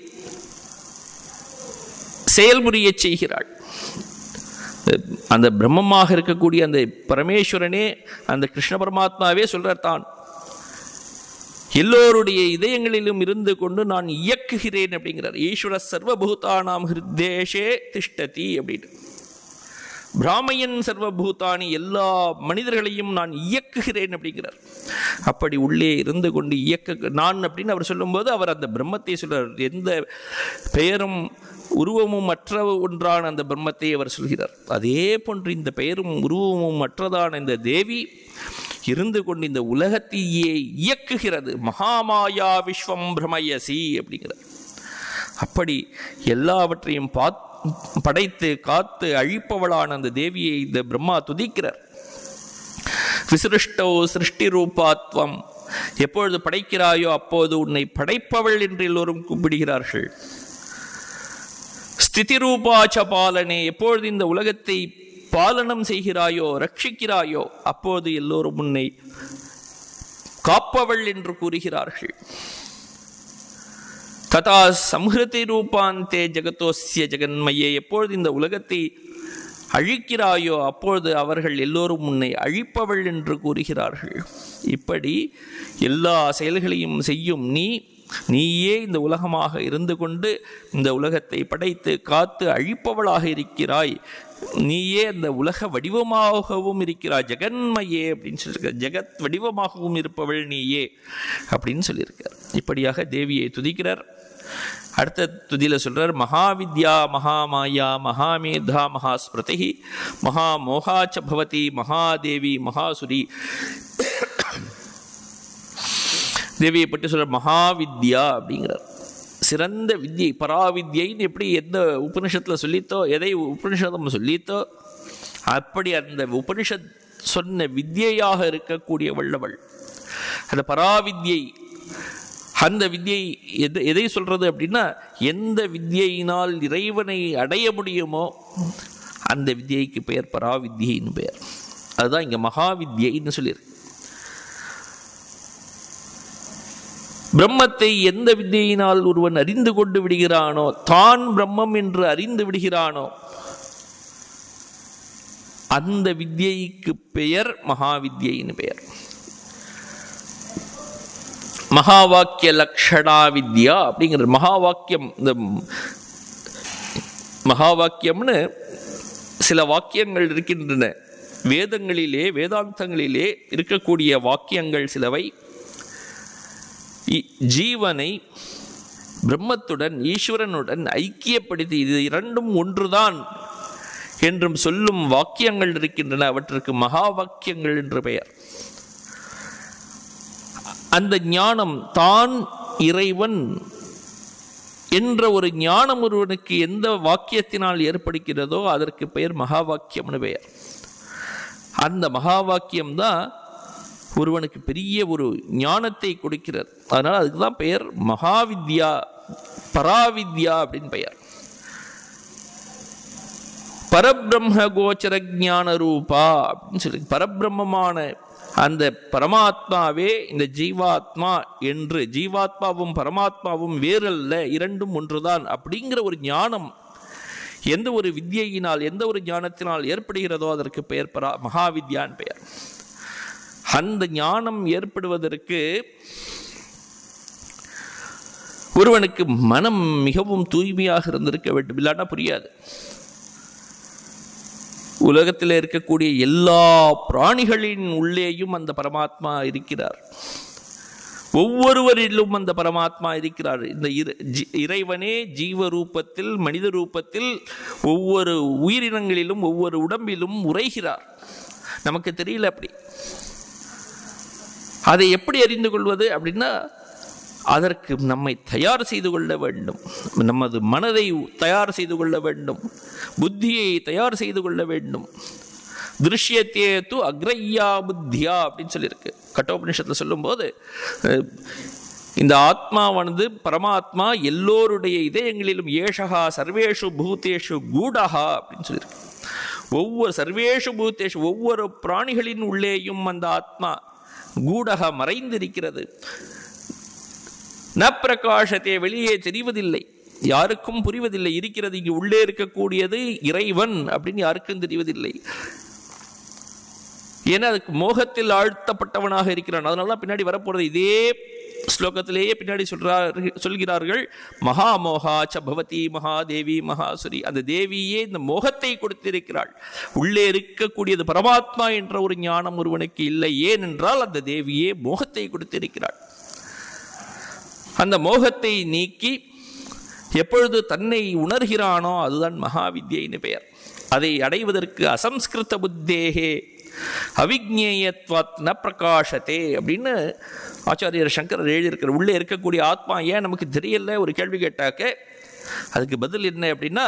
செயல்புரியச் செய்கிறாள் அந்த பிரம்மமாக இருக்கக்கூடிய அந்த பரமேஸ்வரனே அந்த கிருஷ்ண பரமாத்மாவே சொல்றார் தான் எல்லோருடைய இதயங்களிலும் இருந்து கொண்டு நான் இயக்குகிறேன் அப்படிங்கிறார் ஈஸ்வர சர்வபூதானாம் ஹிருத்தேஷே திஷ்டதி அப்படின்னு பிராமையன் சர்வபூதானி எல்லா மனிதர்களையும் நான் இயக்குகிறேன் அப்படிங்கிறார் அப்படி உள்ளே இருந்து கொண்டு இயக்க நான் அப்படின்னு அவர் சொல்லும்போது அவர் அந்த பிரம்மத்தை சொல்றார் எந்த பெயரும் உருவமும் மற்ற ஒன்றான அந்த பிரம்மத்தை அவர் சொல்கிறார் அதே போன்று இந்த பெயரும் உருவமும் மற்றதான இந்த தேவி இருந்து கொண்டு இந்த உலகத்தையே இயக்குகிறது மகாமாயா விஸ்வம் பிரமயசி அப்படிங்கிறார் அப்படி எல்லாவற்றையும் பாத் படைத்து காத்து அழிப்பவளான அந்த தேவியை இந்த பிரம்மா துதிக்கிறார் விசிருஷ்டோ சிருஷ்டி ரூபாத்வம் எப்பொழுது படைக்கிறாயோ அப்போது உன்னை படைப்பவள் என்று எல்லோரும் கூப்பிடுகிறார்கள் ஸ்திதி ரூபாச்ச பாலனே எப்பொழுது இந்த உலகத்தை பாலனம் செய்கிறாயோ ரட்சிக்கிறாயோ அப்போது எல்லோரும் உன்னை காப்பவள் என்று கூறுகிறார்கள் ததா சம்ஹிருதி ரூபாந்தே ஜெகதோசிய ஜெகன்மையே எப்பொழுது இந்த உலகத்தை அழிக்கிறாயோ அப்பொழுது அவர்கள் எல்லோரும் உன்னை அழிப்பவள் என்று கூறுகிறார்கள் இப்படி எல்லா செயல்களையும் செய்யும் நீ நீயே இந்த உலகமாக இருந்து கொண்டு இந்த உலகத்தை படைத்து காத்து அழிப்பவளாக இருக்கிறாய் நீயே அந்த உலக வடிவமாகவும் இருக்கிறாய் ஜெகன்மையே அப்படின்னு சொல்லியிருக்கார் ஜெகத் வடிவமாகவும் இருப்பவள் நீயே அப்படின்னு சொல்லியிருக்கார் இப்படியாக தேவியை துதிக்கிறார் அடுத்த துதியில சொல்றார் மகாவித்யா மகாமாயா மகாமேதா மகாஸ்மிருதி மகாமோகாச்ச பவதி மகாதேவி மகாசுரி தேவியை பற்றி சொல்ற மகாவித்யா அப்படிங்கிறார் சிறந்த வித்யை பராவித்யைன்னு எப்படி எந்த உபனிஷத்தில் சொல்லித்தோ எதை உபனிஷதம் சொல்லித்தோ அப்படி அந்த உபனிஷத் சொன்ன வித்யையாக இருக்கக்கூடிய வல்லவள் அந்த பராவித்யை அந்த வித்யை எது எதை சொல்றது அப்படின்னா எந்த வித்யினால் இறைவனை அடைய முடியுமோ அந்த வித்யைக்கு பெயர் பராவித்யின்னு பெயர் அதுதான் இங்க மகாவித்யைன்னு சொல்லியிருக்கு பிரம்மத்தை எந்த வித்தியினால் ஒருவன் அறிந்து கொண்டு விடுகிறானோ தான் பிரம்மம் என்று அறிந்து விடுகிறானோ அந்த வித்யைக்கு பெயர் மகாவித்யின்னு பெயர் மகா வாக்கிய லக்ஷணா வித்யா அப்படிங்கிற மகா வாக்கியம் இந்த மகா வாக்கியம்னு சில வாக்கியங்கள் இருக்கின்றன வேதங்களிலே வேதாந்தங்களிலே இருக்கக்கூடிய வாக்கியங்கள் சிலவை இ- ஜீவனை பிரம்மத்துடன் ஈஸ்வரனுடன் ஐக்கியப்படுத்தி இது இரண்டும் ஒன்றுதான் என்றும் சொல்லும் வாக்கியங்கள் இருக்கின்றன அவற்றுக்கு மகா வாக்கியங்கள் என்று பெயர் அந்த ஞானம் தான் இறைவன் என்ற ஒரு ஞானம் ஒருவனுக்கு எந்த வாக்கியத்தினால் ஏற்படுகிறதோ அதற்கு பெயர் மகா வாக்கியம்னு பெயர் அந்த மகா வாக்கியம் தான் ஒருவனுக்கு பெரிய ஒரு ஞானத்தை கொடுக்கிறது அதனால் அதுக்கு தான் பெயர் மகாவித்யா பராவித்யா அப்படின்னு பெயர் பரபிரம்ம கோச்சர ஞான ரூபா அப்படின்னு சொல்லி பரபிரம்மமான அந்த பரமாத்மாவே இந்த ஜீவாத்மா என்று ஜீவாத்மாவும் பரமாத்மாவும் வேறல்ல இரண்டும் ஒன்றுதான் அப்படிங்கிற ஒரு ஞானம் எந்த ஒரு வித்யையினால் எந்த ஒரு ஞானத்தினால் ஏற்படுகிறதோ அதற்கு பெயர் பரா மகாவித்யான் பெயர் அந்த ஞானம் ஏற்படுவதற்கு ஒருவனுக்கு மனம் மிகவும் தூய்மையாக இருந்திருக்க வேண்டும் இல்லாட்டா புரியாது உலகத்தில் இருக்கக்கூடிய எல்லா பிராணிகளின் உள்ளேயும் அந்த பரமாத்மா இருக்கிறார் ஒவ்வொருவரிலும் அந்த பரமாத்மா இருக்கிறார் இந்த இற- ஜி- இறைவனே ஜீவ ரூபத்தில் மனித ரூபத்தில் ஒவ்வொரு உயிரினங்களிலும் ஒவ்வொரு உடம்பிலும் உரைகிறார் நமக்கு தெரியல அப்படி அதை எப்படி அறிந்து கொள்வது அப்படின்னா அதற்கு நம்மை தயார் செய்து கொள்ள வேண்டும் நமது மனதை தயார் செய்து கொள்ள வேண்டும் புத்தியை தயார் செய்து கொள்ள வேண்டும் திருஷ்யத்தே து அக்ரையா புத்தியா அப்படின்னு சொல்லியிருக்கு கட்டோபனிஷத்தில் சொல்லும்போது அஹ், இந்த ஆத்மாவானது பரமாத்மா எல்லோருடைய இதயங்களிலும் ஏஷகா சர்வேஷு பூதேஷு கூடஹா அப்படின்னு சொல்லியிருக்கு ஒவ்வொரு சர்வேஷு பூத்தேஷு ஒவ்வொரு பிராணிகளின் உள்ளேயும் அந்த ஆத்மா கூடக மறைந்திருக்கிறது ந பிரகாசத்தை வெளியே தெரிவதில்லை யாருக்கும் புரிவதில்லை இருக்கிறது இங்கு உள்ளே இருக்கக்கூடியது இறைவன் அப்படின்னு யாருக்கும் தெரிவதில்லை ஏன்னா அதுக்கு மோகத்தில் ஆழ்த்தப்பட்டவனாக இருக்கிறான் அதனால தான் பின்னாடி வரப்போறது இதே ஸ்லோகத்திலேயே பின்னாடி சொல்றார் சொல்கிறார்கள் மகாமோகா ச பவதி மகாதேவி மகாசுரி அந்த தேவியே இந்த மோகத்தை கொடுத்திருக்கிறாள் உள்ளே இருக்கக்கூடியது பரமாத்மா என்ற ஒரு ஞானம் ஒருவனுக்கு இல்லை ஏனென்றால் அந்த தேவியே மோகத்தை கொடுத்திருக்கிறாள் அந்த மோகத்தை நீக்கி எப்பொழுது தன்னை உணர்கிறானோ அதுதான் மகாவித்யின்னு பெயர் அதை அடைவதற்கு அசம்ஸ்கிருத புத்தேகே அவிக்னேயத்வாத் ந பிரகாசத்தே அப்படின்னு ஆச்சாரியர் சங்கரர் எழுதியிருக்கிற உள்ளே இருக்கக்கூடிய ஆத்மா ஏன் நமக்கு தெரியல ஒரு கேள்வி கேட்டாக்க அதுக்கு பதில் என்ன அப்படின்னா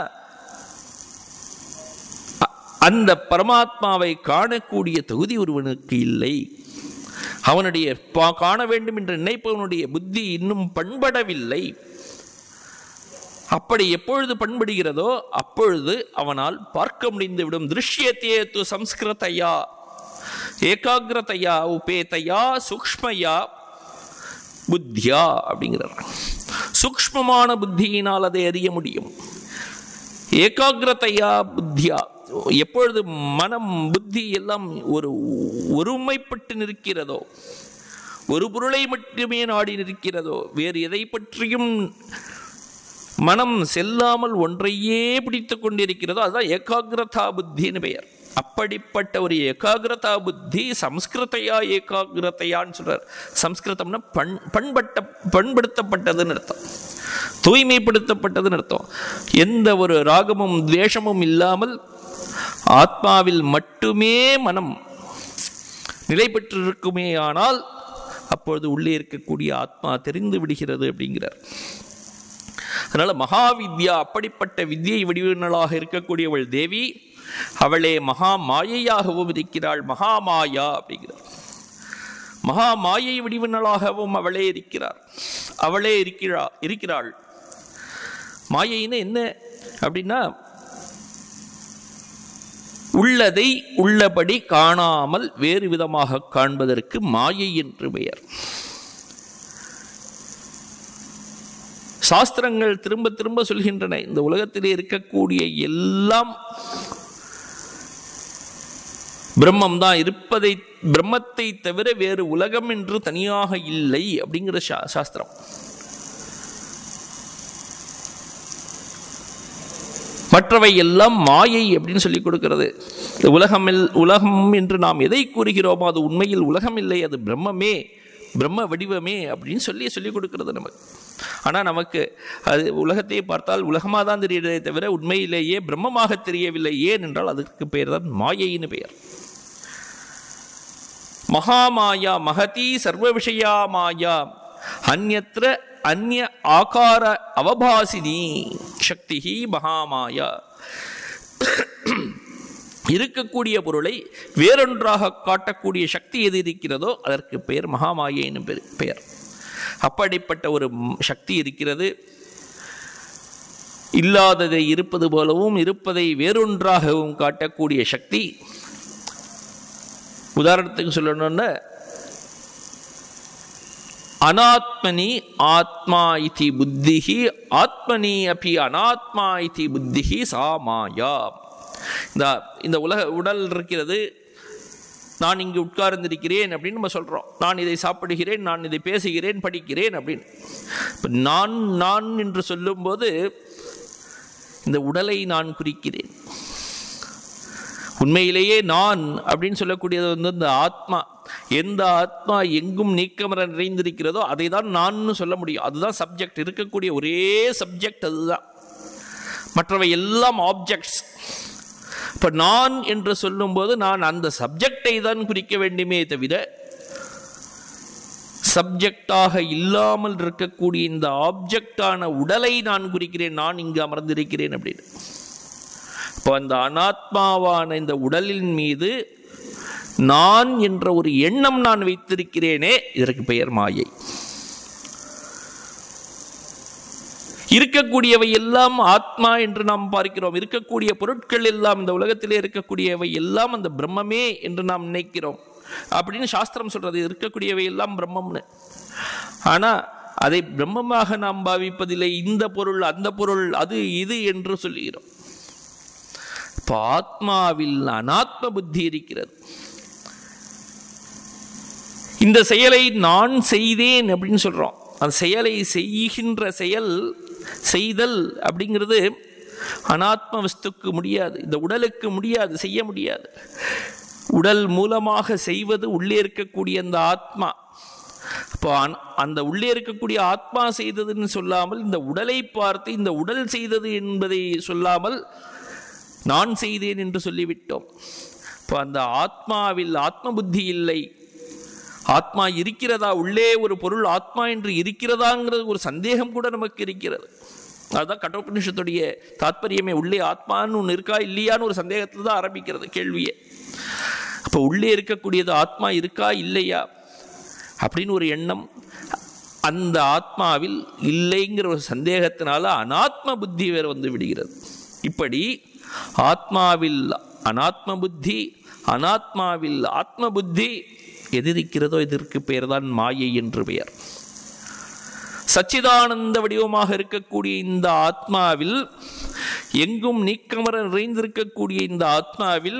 அ- அந்த பரமாத்மாவை காணக்கூடிய தகுதி ஒருவனுக்கு இல்லை அவனுடைய பா- காண வேண்டும் என்று நினைப்பவனுடைய புத்தி இன்னும் பண்படவில்லை அப்படி எப்பொழுது பண்படுகிறதோ அப்பொழுது அவனால் பார்க்க முடிந்துவிடும் திருஷ்யத்தே து சம்ஸ்கிருதையா ஏகாகிரதையா உபேதையா சூக்ஷ்மயா புத்தியா அப்படிங்கிறார் சூக்ஷ்மமான புத்தியினால் அதை அறிய முடியும் ஏகாகிரதையா புத்தியா எப்பொழுது மனம் புத்தி எல்லாம் ஒரு ஒருமைப்பட்டு நிற்கிறதோ ஒரு பொருளை மட்டுமே நாடி நிற்கிறதோ வேறு எதை பற்றியும் மனம் செல்லாமல் ஒன்றையே பிடித்து கொண்டிருக்கிறதோ அதுதான் ஏகாகிரதா புத்தின்னு பெயர் அப்படிப்பட்ட ஒரு ஏகாகிரதா புத்தி சம்ஸ்கிருதையா ஏகாகிரதையான்னு சொல்றார் சம்ஸ்கிருதம்னா பண் பண்பட்ட பண்படுத்தப்பட்டதுன்னு அர்த்தம் தூய்மைப்படுத்தப்பட்டதுன்னு அர்த்தம் எந்த ஒரு ராகமும் துவேஷமும் இல்லாமல் ஆத்மாவில் மட்டுமே மனம் நிலை பெற்றிருக்குமே ஆனால் அப்பொழுது உள்ளே இருக்கக்கூடிய ஆத்மா தெரிந்து விடுகிறது அப்படிங்கிறார் அதனால மகாவித்யா அப்படிப்பட்ட வித்யை வடிவினளாக இருக்கக்கூடியவள் தேவி அவளே மகா மாயையாகவும் இருக்கிறாள் மகாமாயா அப்படிங்கிறார் மகா மாயை வடிவினளாகவும் அவளே இருக்கிறார் அவளே இருக்கிறா இருக்கிறாள் மாயைன்னு என்ன அப்படின்னா உள்ளதை உள்ளபடி காணாமல் வேறு விதமாக காண்பதற்கு மாயை என்று பெயர் சாஸ்திரங்கள் திரும்ப திரும்ப சொல்கின்றன இந்த உலகத்திலே இருக்கக்கூடிய எல்லாம் பிரம்மம் தான் இருப்பதை பிரம்மத்தை தவிர வேறு உலகம் என்று தனியாக இல்லை அப்படிங்கிற சா- சாஸ்திரம் மற்றவை எல்லாம் மாயை அப்படின்னு சொல்லி கொடுக்கிறது இந்த உலகம் இல்- உலகம் என்று நாம் எதை கூறுகிறோமோ அது உண்மையில் உலகம் இல்லை அது பிரம்மமே பிரம்ம வடிவமே அப்படின்னு சொல்லி சொல்லி கொடுக்கிறது நமக்கு ஆனால் நமக்கு அது உலகத்தை பார்த்தால் உலகமாக தான் தெரியுதே தவிர உண்மையிலேயே பிரம்மமாக தெரியவில்லை ஏன் என்றால் அதற்கு பெயர் தான் மாயைன்னு பெயர் மகாமாயா மகதி சர்வ விஷயா மாயா அந்நத்திர அந்நிய ஆகார அவபாசினி சக்தி மகாமாயா இருக்கக்கூடிய பொருளை வேறொன்றாக காட்டக்கூடிய சக்தி எது இருக்கிறதோ அதற்கு பெயர் மகாமாயைன்னு பெயர் பெயர் அப்படிப்பட்ட ஒரு ம்- சக்தி இருக்கிறது இல்லாததை இருப்பது போலவும் இருப்பதை வேறொன்றாகவும் காட்டக்கூடிய சக்தி உதாரணத்துக்கு சொல்லணும்னா அனாத்மனி ஆத்மா இதி புத்திஹி ஆத்மனி அப்பி அனாத்மா இதி புத்திஹி சா மாயா இந்த இந்த உலக உடல் இருக்கிறது நான் இங்கு உட்கார்ந்திருக்கிறேன் அப்படின்னு நம்ம சொல்கிறோம் நான் இதை சாப்பிடுகிறேன் நான் இதை பேசுகிறேன் படிக்கிறேன் அப்படின்னு இப்போ நான் நான் என்று சொல்லும்போது இந்த உடலை நான் குறிக்கிறேன் உண்மையிலேயே நான் அப்படின்னு சொல்லக்கூடியது வந்து இந்த ஆத்மா எந்த ஆத்மா எங்கும் நீக்கமர நிறைந்திருக்கிறதோ அதை தான் நான்னு சொல்ல முடியும் அதுதான் சப்ஜெக்ட் இருக்கக்கூடிய ஒரே சப்ஜெக்ட் அதுதான் மற்றவை எல்லாம் ஆப்ஜெக்ட்ஸ் இப்போ நான் என்று சொல்லும்போது நான் அந்த சப்ஜெக்டை தான் குறிக்க வேண்டுமே தவிர சப்ஜெக்டாக இல்லாமல் இருக்கக்கூடிய இந்த ஆப்ஜெக்டான உடலை நான் குறிக்கிறேன் நான் இங்கு அமர்ந்திருக்கிறேன் அப்படின்னு இப்போ அந்த அனாத்மாவான இந்த உடலின் மீது நான் என்ற ஒரு எண்ணம் நான் வைத்திருக்கிறேனே இதற்கு பெயர் மாயை இருக்கக்கூடியவை எல்லாம் ஆத்மா என்று நாம் பார்க்கிறோம் இருக்கக்கூடிய பொருட்கள் எல்லாம் இந்த உலகத்திலே இருக்கக்கூடியவை எல்லாம் அந்த பிரம்மமே என்று நாம் நினைக்கிறோம் அப்படின்னு சாஸ்திரம் சொல்றது இருக்கக்கூடியவை எல்லாம் பிரம்மம்னு ஆனா அதை பிரம்மமாக நாம் பாவிப்பதில்லை இந்த பொருள் அந்த பொருள் அது இது என்று சொல்லுகிறோம் இப்போ ஆத்மாவில் அனாத்ம புத்தி இருக்கிறது இந்த செயலை நான் செய்தேன் அப்படின்னு சொல்றோம் அந்த செயலை செய்கின்ற செயல் செய்தல் அப்படிங்கிறது அனாத்ம வஸ்துக்கு முடியாது இந்த உடலுக்கு முடியாது செய்ய முடியாது உடல் மூலமாக செய்வது உள்ளே இருக்கக்கூடிய அந்த ஆத்மா அப்போ அன்- அந்த உள்ளே இருக்கக்கூடிய ஆத்மா செய்ததுன்னு சொல்லாமல் இந்த உடலை பார்த்து இந்த உடல் செய்தது என்பதை சொல்லாமல் நான் செய்தேன் என்று சொல்லிவிட்டோம் இப்போ அந்த ஆத்மாவில் ஆத்ம புத்தி இல்லை ஆத்மா இருக்கிறதா உள்ளே ஒரு பொருள் ஆத்மா என்று இருக்கிறதாங்கிறது ஒரு சந்தேகம் கூட நமக்கு இருக்கிறது அதுதான் கட்டோபனிஷத்துடைய தாத்பரியமே உள்ளே ஆத்மான்னு ஒன்று இருக்கா இல்லையான்னு ஒரு சந்தேகத்தில் தான் ஆரம்பிக்கிறது கேள்வியே அப்போ உள்ளே இருக்கக்கூடியது ஆத்மா இருக்கா இல்லையா அப்படின்னு ஒரு எண்ணம் அந்த ஆத்மாவில் இல்லைங்கிற ஒரு சந்தேகத்தினால அனாத்ம புத்தி வேறு வந்து விடுகிறது இப்படி ஆத்மாவில் அனாத்ம புத்தி அனாத்மாவில் ஆத்ம புத்தி எது இருக்கிறதோ இதற்கு பெயர்தான் மாயை என்று பெயர் சச்சிதானந்த வடிவமாக இருக்கக்கூடிய இந்த ஆத்மாவில் எங்கும் நீக்கமர நிறைந்திருக்கக்கூடிய இந்த ஆத்மாவில்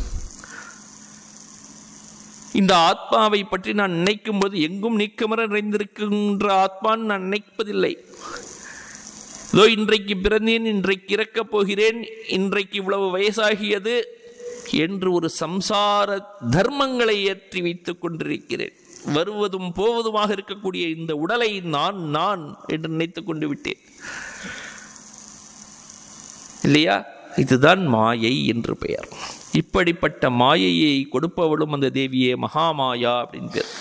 இந்த ஆத்மாவை பற்றி நான் நினைக்கும் போது எங்கும் நீக்கமர நிறைந்திருக்கின்ற ஆத்மான்னு நான் நினைப்பதில்லை இதோ இன்றைக்கு பிறந்தேன் இன்றைக்கு இறக்கப் போகிறேன் இன்றைக்கு இவ்வளவு வயசாகியது என்று ஒரு சம்சார தர்மங்களை ஏற்றி வைத்துக் கொண்டிருக்கிறேன் வருவதும் போவதுமாக இருக்கக்கூடிய இந்த உடலை நான் நான் என்று நினைத்துக் கொண்டு விட்டேன் இல்லையா இதுதான் மாயை என்று பெயர் இப்படிப்பட்ட மாயையை கொடுப்பவளும் அந்த தேவியே மகாமாயா அப்படின்னு பேர்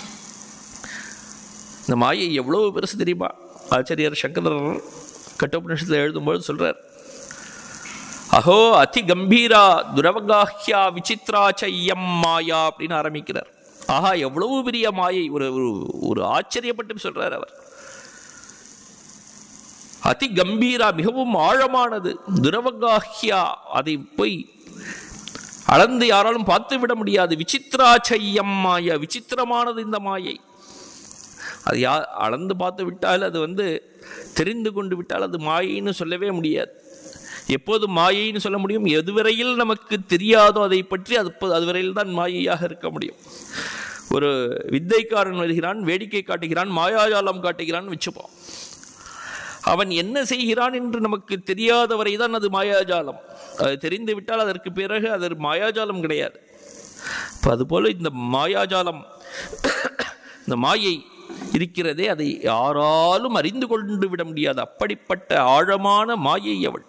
இந்த மாயை எவ்வளவு பெருசு தெரியுமா ஆச்சாரியர் சங்கரர் கட்டோபனிஷத்தில் எழுதும்போது சொல்றார் அஹோ அதி கம்பீரா துரவகாஹ்யா விசித்ரா சையம் மாயா அப்படின்னு ஆரம்பிக்கிறார் ஆஹா எவ்வளவு பெரிய மாயை ஒரு ஒரு- ஒரு ஆச்சரியப்பட்டு சொல்றார் அவர் அதி கம்பீரா மிகவும் ஆழமானது துரவகாஹ்யா அதை போய் அளந்து யாராலும் பார்த்து விட முடியாது விசித்ராச்சையம் மாயா விசித்திரமானது இந்த மாயை அது யா அளந்து பார்த்து விட்டால் அது வந்து தெரிந்து கொண்டு விட்டால் அது மாயைன்னு சொல்லவே முடியாது எப்போது மாயைன்னு சொல்ல முடியும் எதுவரையில் நமக்கு தெரியாதோ அதை பற்றி அது அப்போ- அதுவரையில் தான் மாயையாக இருக்க முடியும் ஒரு வித்தைக்காரன் வருகிறான் வேடிக்கை காட்டுகிறான் மாயாஜாலம் காட்டுகிறான் வச்சுப்போம் அவன் என்ன செய்கிறான் என்று நமக்கு தெரியாதவரை தான் அது மாயாஜாலம் அது தெரிந்து விட்டால் அதற்கு பிறகு அது மாயாஜாலம் கிடையாது இப்போ அதுபோல இந்த மாயாஜாலம் இந்த மாயை இருக்கிறதே அதை யாராலும் அறிந்து கொண்டு விட முடியாது அப்படிப்பட்ட ஆழமான மாயை அவள்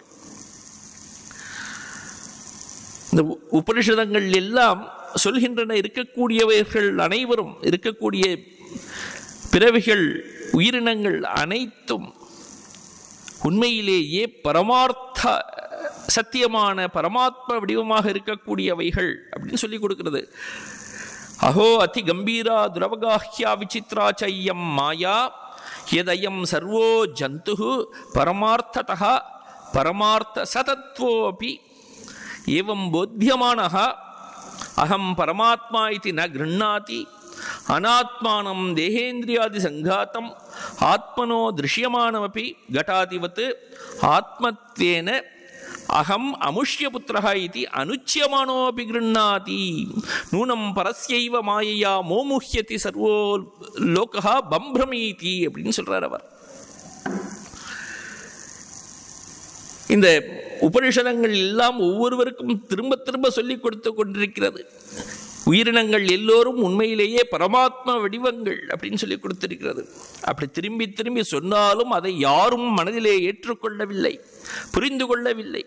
இந்த உ- உபனிஷதங்கள் எல்லாம் சொல்கின்றன இருக்கக்கூடியவர்கள் அனைவரும் இருக்கக்கூடிய பிறவிகள் உயிரினங்கள் அனைத்தும் உண்மையிலேயே பரமார்த்த சத்தியமான பரமாத்ம வடிவமாக இருக்கக்கூடியவைகள் அப்படின்னு சொல்லி கொடுக்கிறது அஹோ அதி கம்பீரா துரவகாஹ்யா விசித்ரா சையம் மாயா எதயம் சர்வோ ஜந்து பரமார்த்ததா பரமார்த்த சதத்வோபி ஏவம் போத்தியமானः அகம் பரமாத்மா இது ந கிருண்ணாதி அனாத்மானம் தேகேந்திரியாதி சங்காத்தம் ஆத்மனோ திருஷ்யமானமபி கட்டாதிவத் ஆத்மத்வேன அகம் அமுஷ்யபுத்திரः இது அனுச்சியமானோபி கிருண்ணாதி நூனம் பரஸ்யைவ மாயையா மோமுஹ்யதி சர்வோ லோகா பம்பிரமீதி அப்படின்னு சொல்றார் அவர் இந்த உபனிஷதங்கள் எல்லாம் ஒவ்வொருவருக்கும் திரும்ப திரும்ப சொல்லிக் கொடுத்து கொண்டிருக்கிறது உயிரினங்கள் எல்லோரும் உண்மையிலேயே பரமாத்மா வடிவங்கள் அப்படின்னு சொல்லி கொடுத்திருக்கிறது அப்படி திரும்பி திரும்பி சொன்னாலும் அதை யாரும் மனதிலே ஏற்றுக்கொள்ளவில்லை புரிந்து கொள்ளவில்லை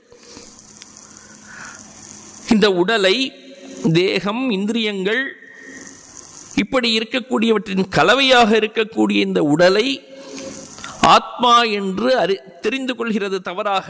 இந்த உடலை தேகம் இந்திரியங்கள் இப்படி இருக்கக்கூடியவற்றின் கலவையாக இருக்கக்கூடிய இந்த உடலை ஆத்மா என்று அறி தெரிந்து கொள்கிறது தவறாக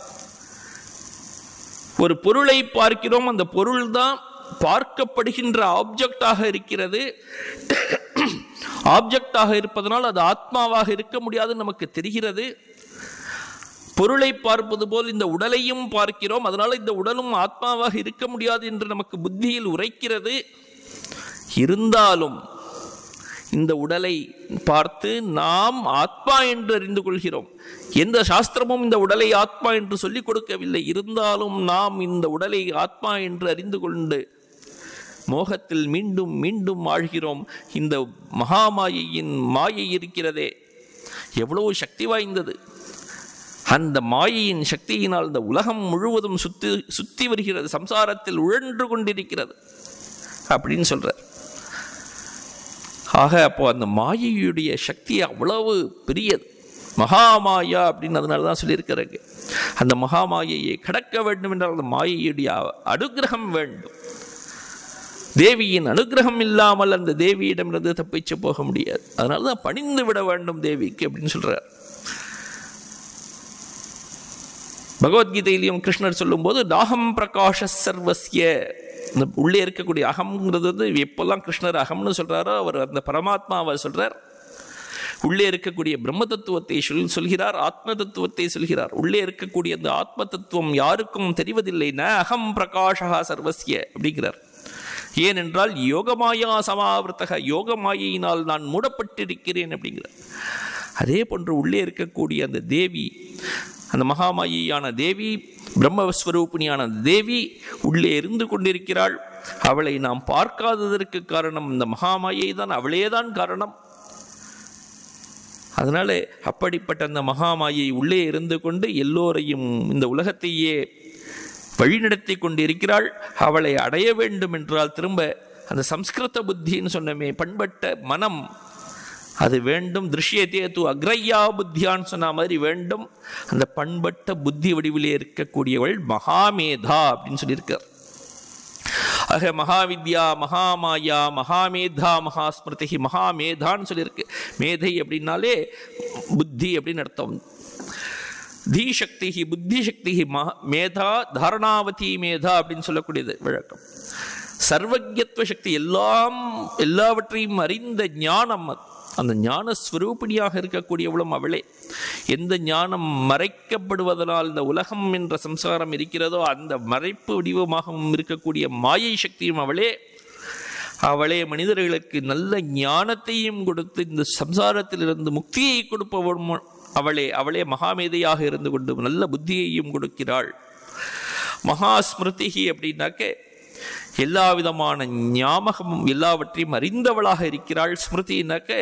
ஒரு பொருளை பார்க்கிறோம் அந்த பொருள் தான் பார்க்கப்படுகின்ற ஆப்ஜெக்டாக இருக்கிறது ஆப்ஜெக்டாக இருப்பதனால் அது ஆத்மாவாக இருக்க முடியாதுன்னு நமக்கு தெரிகிறது பொருளை பார்ப்பது போல் இந்த உடலையும் பார்க்கிறோம் அதனால் இந்த உடலும் ஆத்மாவாக இருக்க முடியாது என்று நமக்கு புத்தியில் உரைக்கிறது இருந்தாலும் இந்த உடலை பார்த்து நாம் ஆத்மா என்று அறிந்து கொள்கிறோம் எந்த சாஸ்திரமும் இந்த உடலை ஆத்மா என்று சொல்லிக் கொடுக்கவில்லை இருந்தாலும் நாம் இந்த உடலை ஆத்மா என்று அறிந்து கொண்டு மோகத்தில் மீண்டும் மீண்டும் ஆழ்கிறோம் இந்த மகாமாயையின் மாயை இருக்கிறதே எவ்வளவு சக்தி வாய்ந்தது அந்த மாயையின் சக்தியினால் இந்த உலகம் முழுவதும் சுத்தி சுத்தி வருகிறது சம்சாரத்தில் உழன்று கொண்டிருக்கிறது அப்படின்னு சொல்றார் ஆக அப்போ அந்த மாயையுடைய சக்தி அவ்வளவு பெரியது மகாமாயா அப்படின்னு அதனால தான் சொல்லியிருக்கிறாங்க அந்த மகாமாயையை கடக்க வேண்டும் என்றால் அந்த மாயையுடைய அனுகிரகம் வேண்டும் தேவியின் அனுகிரகம் இல்லாமல் அந்த தேவியிடமிருந்து தப்பிச்சு போக முடியாது அதனால தான் பணிந்து விட வேண்டும் தேவிக்கு அப்படின்னு சொல்றார் பகவத்கீதையிலையும் கிருஷ்ணர் சொல்லும்போது தாகம் பிரகாஷ சர்வஸ்ய இந்த உள்ளே இருக்கக்கூடிய அகம்ங்கிறது வந்து எப்பெல்லாம் கிருஷ்ணர் அகம்னு சொல்றாரோ அவர் அந்த பரமாத்மாவை சொல்றார் உள்ளே இருக்கக்கூடிய பிரம்ம தத்துவத்தை சொல் சொல்கிறார் ஆத்ம தத்துவத்தை சொல்கிறார் உள்ளே இருக்கக்கூடிய அந்த ஆத்ம தத்துவம் யாருக்கும் தெரிவதில்லை ந அகம் பிரகாஷா சர்வஸ்ய அப்படிங்கிறார் ஏனென்றால் யோகமாயா சமாவிரத்தக யோகமாயினால் நான் மூடப்பட்டிருக்கிறேன் அப்படிங்கிறார் அதே போன்று உள்ளே இருக்கக்கூடிய அந்த தேவி அந்த மகாமாயியான தேவி பிரம்மஸ்வரூபிணியான தேவி உள்ளே இருந்து கொண்டிருக்கிறாள் அவளை நாம் பார்க்காததற்கு காரணம் இந்த மகாமாயை தான் அவளே தான் காரணம் அதனால அப்படிப்பட்ட அந்த மகாமாயை உள்ளே இருந்து கொண்டு எல்லோரையும் இந்த உலகத்தையே வழிநடத்தி கொண்டிருக்கிறாள் அவளை அடைய வேண்டும் என்றால் திரும்ப அந்த சம்ஸ்கிருத புத்தின்னு சொன்னமே பண்பட்ட மனம் அது வேண்டும் திருஷ்யத்தே து அக்ரையா புத்தியான்னு சொன்ன மாதிரி வேண்டும் அந்த பண்பட்ட புத்தி வடிவிலே இருக்கக்கூடியவள் மகாமேதா அப்படின்னு சொல்லியிருக்கார் ஆக மகாவித்யா மகாமாயா மகாமேதா மகாஸ்மிருதி மகாமேதான்னு சொல்லியிருக்கு மேதை அப்படின்னாலே புத்தி அப்படின்னு அர்த்தம் தீசக்தி புத்தி சக்தி மகா மேதா தாரணாவதி மேதா அப்படின்னு சொல்லக்கூடியது வழக்கம் சர்வஜத்துவ சக்தி எல்லாம் எல்லாவற்றையும் அறிந்த ஞானம் அந்த ஞான ஸ்வரூபிணியாக இருக்கக்கூடியவளும் அவளே எந்த ஞானம் மறைக்கப்படுவதனால் இந்த உலகம் என்ற சம்சாரம் இருக்கிறதோ அந்த மறைப்பு வடிவமாகவும் இருக்கக்கூடிய மாயை சக்தியும் அவளே அவளே மனிதர்களுக்கு நல்ல ஞானத்தையும் கொடுத்து இந்த சம்சாரத்திலிருந்து முக்தியை கொடுப்பவளும் அவளே அவளே மகாமேதையாக இருந்து கொண்டு நல்ல புத்தியையும் கொடுக்கிறாள் மகாஸ்மிருதிகி அப்படின்னாக்க எல்லா விதமான ஞாபகமும் எல்லாவற்றையும் அறிந்தவளாக இருக்கிறாள் ஸ்மிருதினாக்க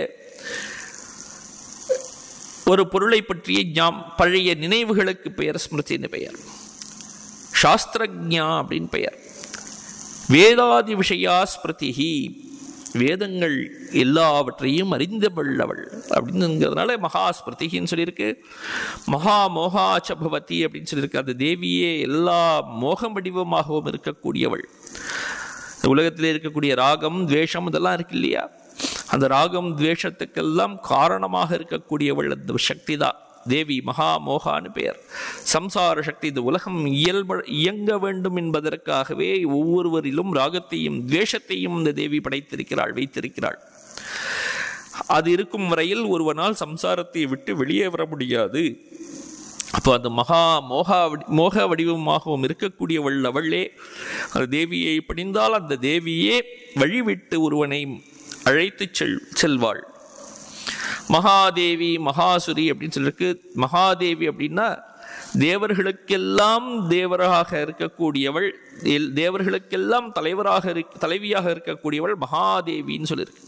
ஒரு பொருளை பற்றிய ஞாம் பழைய நினைவுகளுக்கு பெயர் ஸ்மிருதின்னு பெயர் சாஸ்திரஜா அப்படின்னு பெயர் வேதாதி விஷயா ஸ்மிருதிஹி வேதங்கள் எல்லாவற்றையும் அறிந்தவள் அவள் அப்படிங்கிறதுனால மகா ஸ்மிருதிகின்னு சொல்லியிருக்கு மகா மோகாச்ச பவதி அப்படின்னு சொல்லியிருக்கு அந்த தேவியே எல்லா மோகம் வடிவமாகவும் இருக்கக்கூடியவள் இந்த உலகத்தில் இருக்கக்கூடிய ராகம் துவேஷம் இதெல்லாம் இருக்கு இல்லையா அந்த ராகம் துவேஷத்துக்கெல்லாம் காரணமாக இருக்கக்கூடியவள் அந்த சக்தி தான் தேவி மகா மோகான்னு பெயர் சம்சார சக்தி இந்த உலகம் இயல்ப இயங்க வேண்டும் என்பதற்காகவே ஒவ்வொருவரிலும் ராகத்தையும் துவேஷத்தையும் இந்த தேவி படைத்திருக்கிறாள் வைத்திருக்கிறாள் அது இருக்கும் வரையில் ஒருவனால் சம்சாரத்தை விட்டு வெளியே வர முடியாது அப்போ அந்த மகா மோகா மோக வடிவமாகவும் இருக்கக்கூடியவள் அவளே அந்த தேவியை பணிந்தால் அந்த தேவியே வழிவிட்டு ஒருவனை அழைத்து செல் செல்வாள் மகாதேவி மகாசுரி அப்படின்னு சொல்லிருக்கு மகாதேவி அப்படின்னா தேவர்களுக்கெல்லாம் தேவராக இருக்கக்கூடியவள் எல்- தேவர்களுக்கெல்லாம் தலைவராக இருக்க தலைவியாக இருக்கக்கூடியவள் மகாதேவின்னு சொல்லியிருக்கு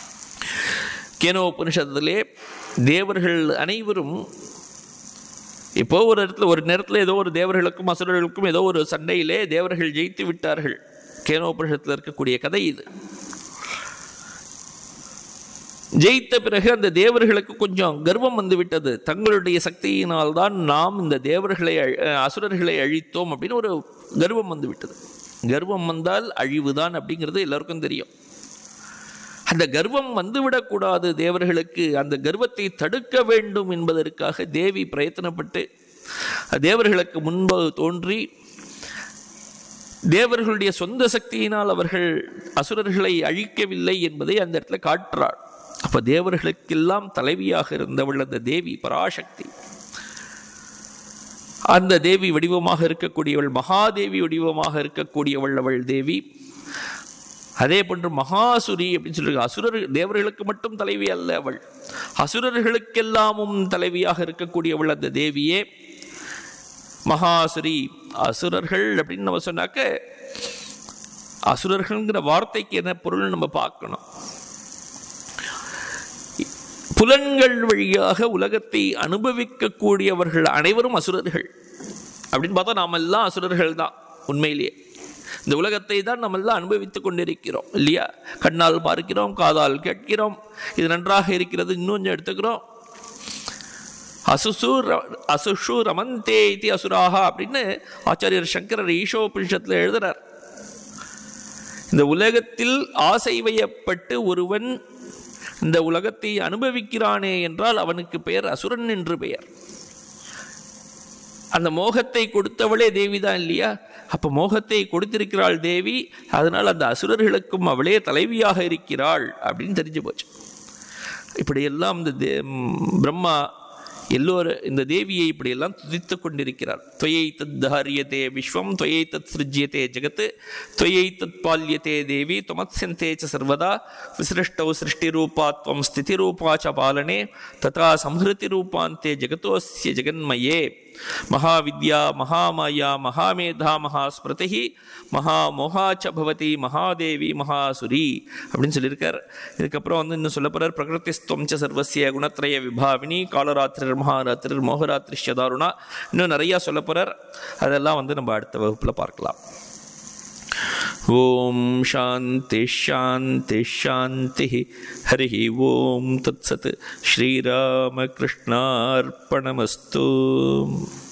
கேனோ உபனிஷத்திலே தேவர்கள் அனைவரும் இப்போ ஒரு இடத்துல ஒரு நேரத்தில் ஏதோ ஒரு தேவர்களுக்கும் அசுரர்களுக்கும் ஏதோ ஒரு சண்டையிலே தேவர்கள் ஜெயித்து விட்டார்கள் கேனோபனிஷத்தில் இருக்கக்கூடிய கதை இது ஜெயித்த பிறகு அந்த தேவர்களுக்கு கொஞ்சம் கர்வம் வந்து விட்டது தங்களுடைய சக்தியினால் தான் நாம் இந்த தேவர்களை அழ- அஹ் அசுரர்களை அழித்தோம் அப்படின்னு ஒரு கர்வம் வந்து விட்டது கர்வம் வந்தால் அழிவுதான் அப்படிங்கிறது எல்லாருக்கும் தெரியும் அந்த கர்வம் வந்துவிடக்கூடாது தேவர்களுக்கு அந்த கர்வத்தை தடுக்க வேண்டும் என்பதற்காக தேவி பிரயத்தனப்பட்டு தேவர்களுக்கு முன்பு தோன்றி தேவர்களுடைய சொந்த சக்தியினால் அவர்கள் அசுரர்களை அழிக்கவில்லை என்பதை அந்த இடத்துல காட்டுறாள் அப்ப தேவர்களுக்கெல்லாம் தலைவியாக இருந்தவள் அந்த தேவி பராசக்தி அந்த தேவி வடிவமாக இருக்கக்கூடியவள் மகாதேவி வடிவமாக இருக்கக்கூடியவள் அவள் தேவி அதே போன்று மகாசுரி அப்படின்னு சொல்லி அசுரர் தேவர்களுக்கு மட்டும் தலைவி அல்ல அவள் அசுரர்களுக்கெல்லாமும் தலைவியாக இருக்கக்கூடியவள் அந்த தேவியே மகாசுரி அசுரர்கள் அப்படின்னு நம்ம சொன்னாக்க அசுரர்கள்ங்கிற வார்த்தைக்கு என்ன பொருள் நம்ம பார்க்கணும் புலன்கள் வழியாக உலகத்தை அனுபவிக்கக்கூடியவர்கள் அனைவரும் அசுரர்கள் அப்படின்னு பார்த்தா நாம் எல்லாம் அசுரர்கள் தான் உண்மையிலேயே இந்த உலகத்தை தான் நம்ம எல்லாம் அனுபவித்துக் கொண்டிருக்கிறோம் இல்லையா கண்ணால் பார்க்கிறோம் காதால் கேட்கிறோம் இது நன்றாக இருக்கிறது இன்னும் கொஞ்சம் எடுத்துக்கிறோம் அசுசு ர- அசுஷு ரமந்தே இதி அசுராகா அப்படின்னு ஆச்சாரியர் சங்கரர் ஈஷோபனிஷத்தில் எழுதுறார் இந்த உலகத்தில் ஆசை வையப்பட்டு ஒருவன் இந்த உலகத்தை அனுபவிக்கிறானே என்றால் அவனுக்கு பெயர் அசுரன் என்று பெயர் அந்த மோகத்தை கொடுத்தவளே தேவி தான் இல்லையா அப்ப மோகத்தை கொடுத்திருக்கிறாள் தேவி அதனால் அந்த அசுரர்களுக்கும் அவளே தலைவியாக இருக்கிறாள் அப்படின்னு தெரிஞ்சு போச்சு இப்படியெல்லாம் இந்த தே ம், பிரம்மா எல்லோரும் இந்த தேவியை இப்படியெல்லாம் துதித்து கொண்டிருக்கிறார் துவயை தத் தாரியதே விஸ்வம் துவயை தத் சிருஜ்யதே ஜெகத் துவயை தத் பால்யதே தேவி துமத்ஸ்யந்தே ச சர்வதா விசிருஷ்டௌ சிருஷ்டிரூபா त्वं स्थितिरूपा च पालने तथा संहृतिरूपान्ते जगतोऽस्य जगन्मये महाविद्या महामाया महामेधा महास्मृतिः மகாமோகா ச பவதி மகாதேவி மகாசுரி அப்படின்னு சொல்லியிருக்கார் இதுக்கப்புறம் வந்து இன்னும் சொல்ல போறார் பிரகிருதிஸ்துவம் ச சர்வசிய குணத்ரய விபாவினி காலராத்திரிர் மகாராத்திரிர் மோகராத்திரிஷ்ய தாருணா இன்னும் நிறையா சொல்ல போறார் அதெல்லாம் வந்து நம்ம அடுத்த வகுப்பில் பார்க்கலாம் ॐ शान्ति शान्ति शान्तिः हरिः ॐ तत्सत् श्रीरामकृष्णार्पणमस्तु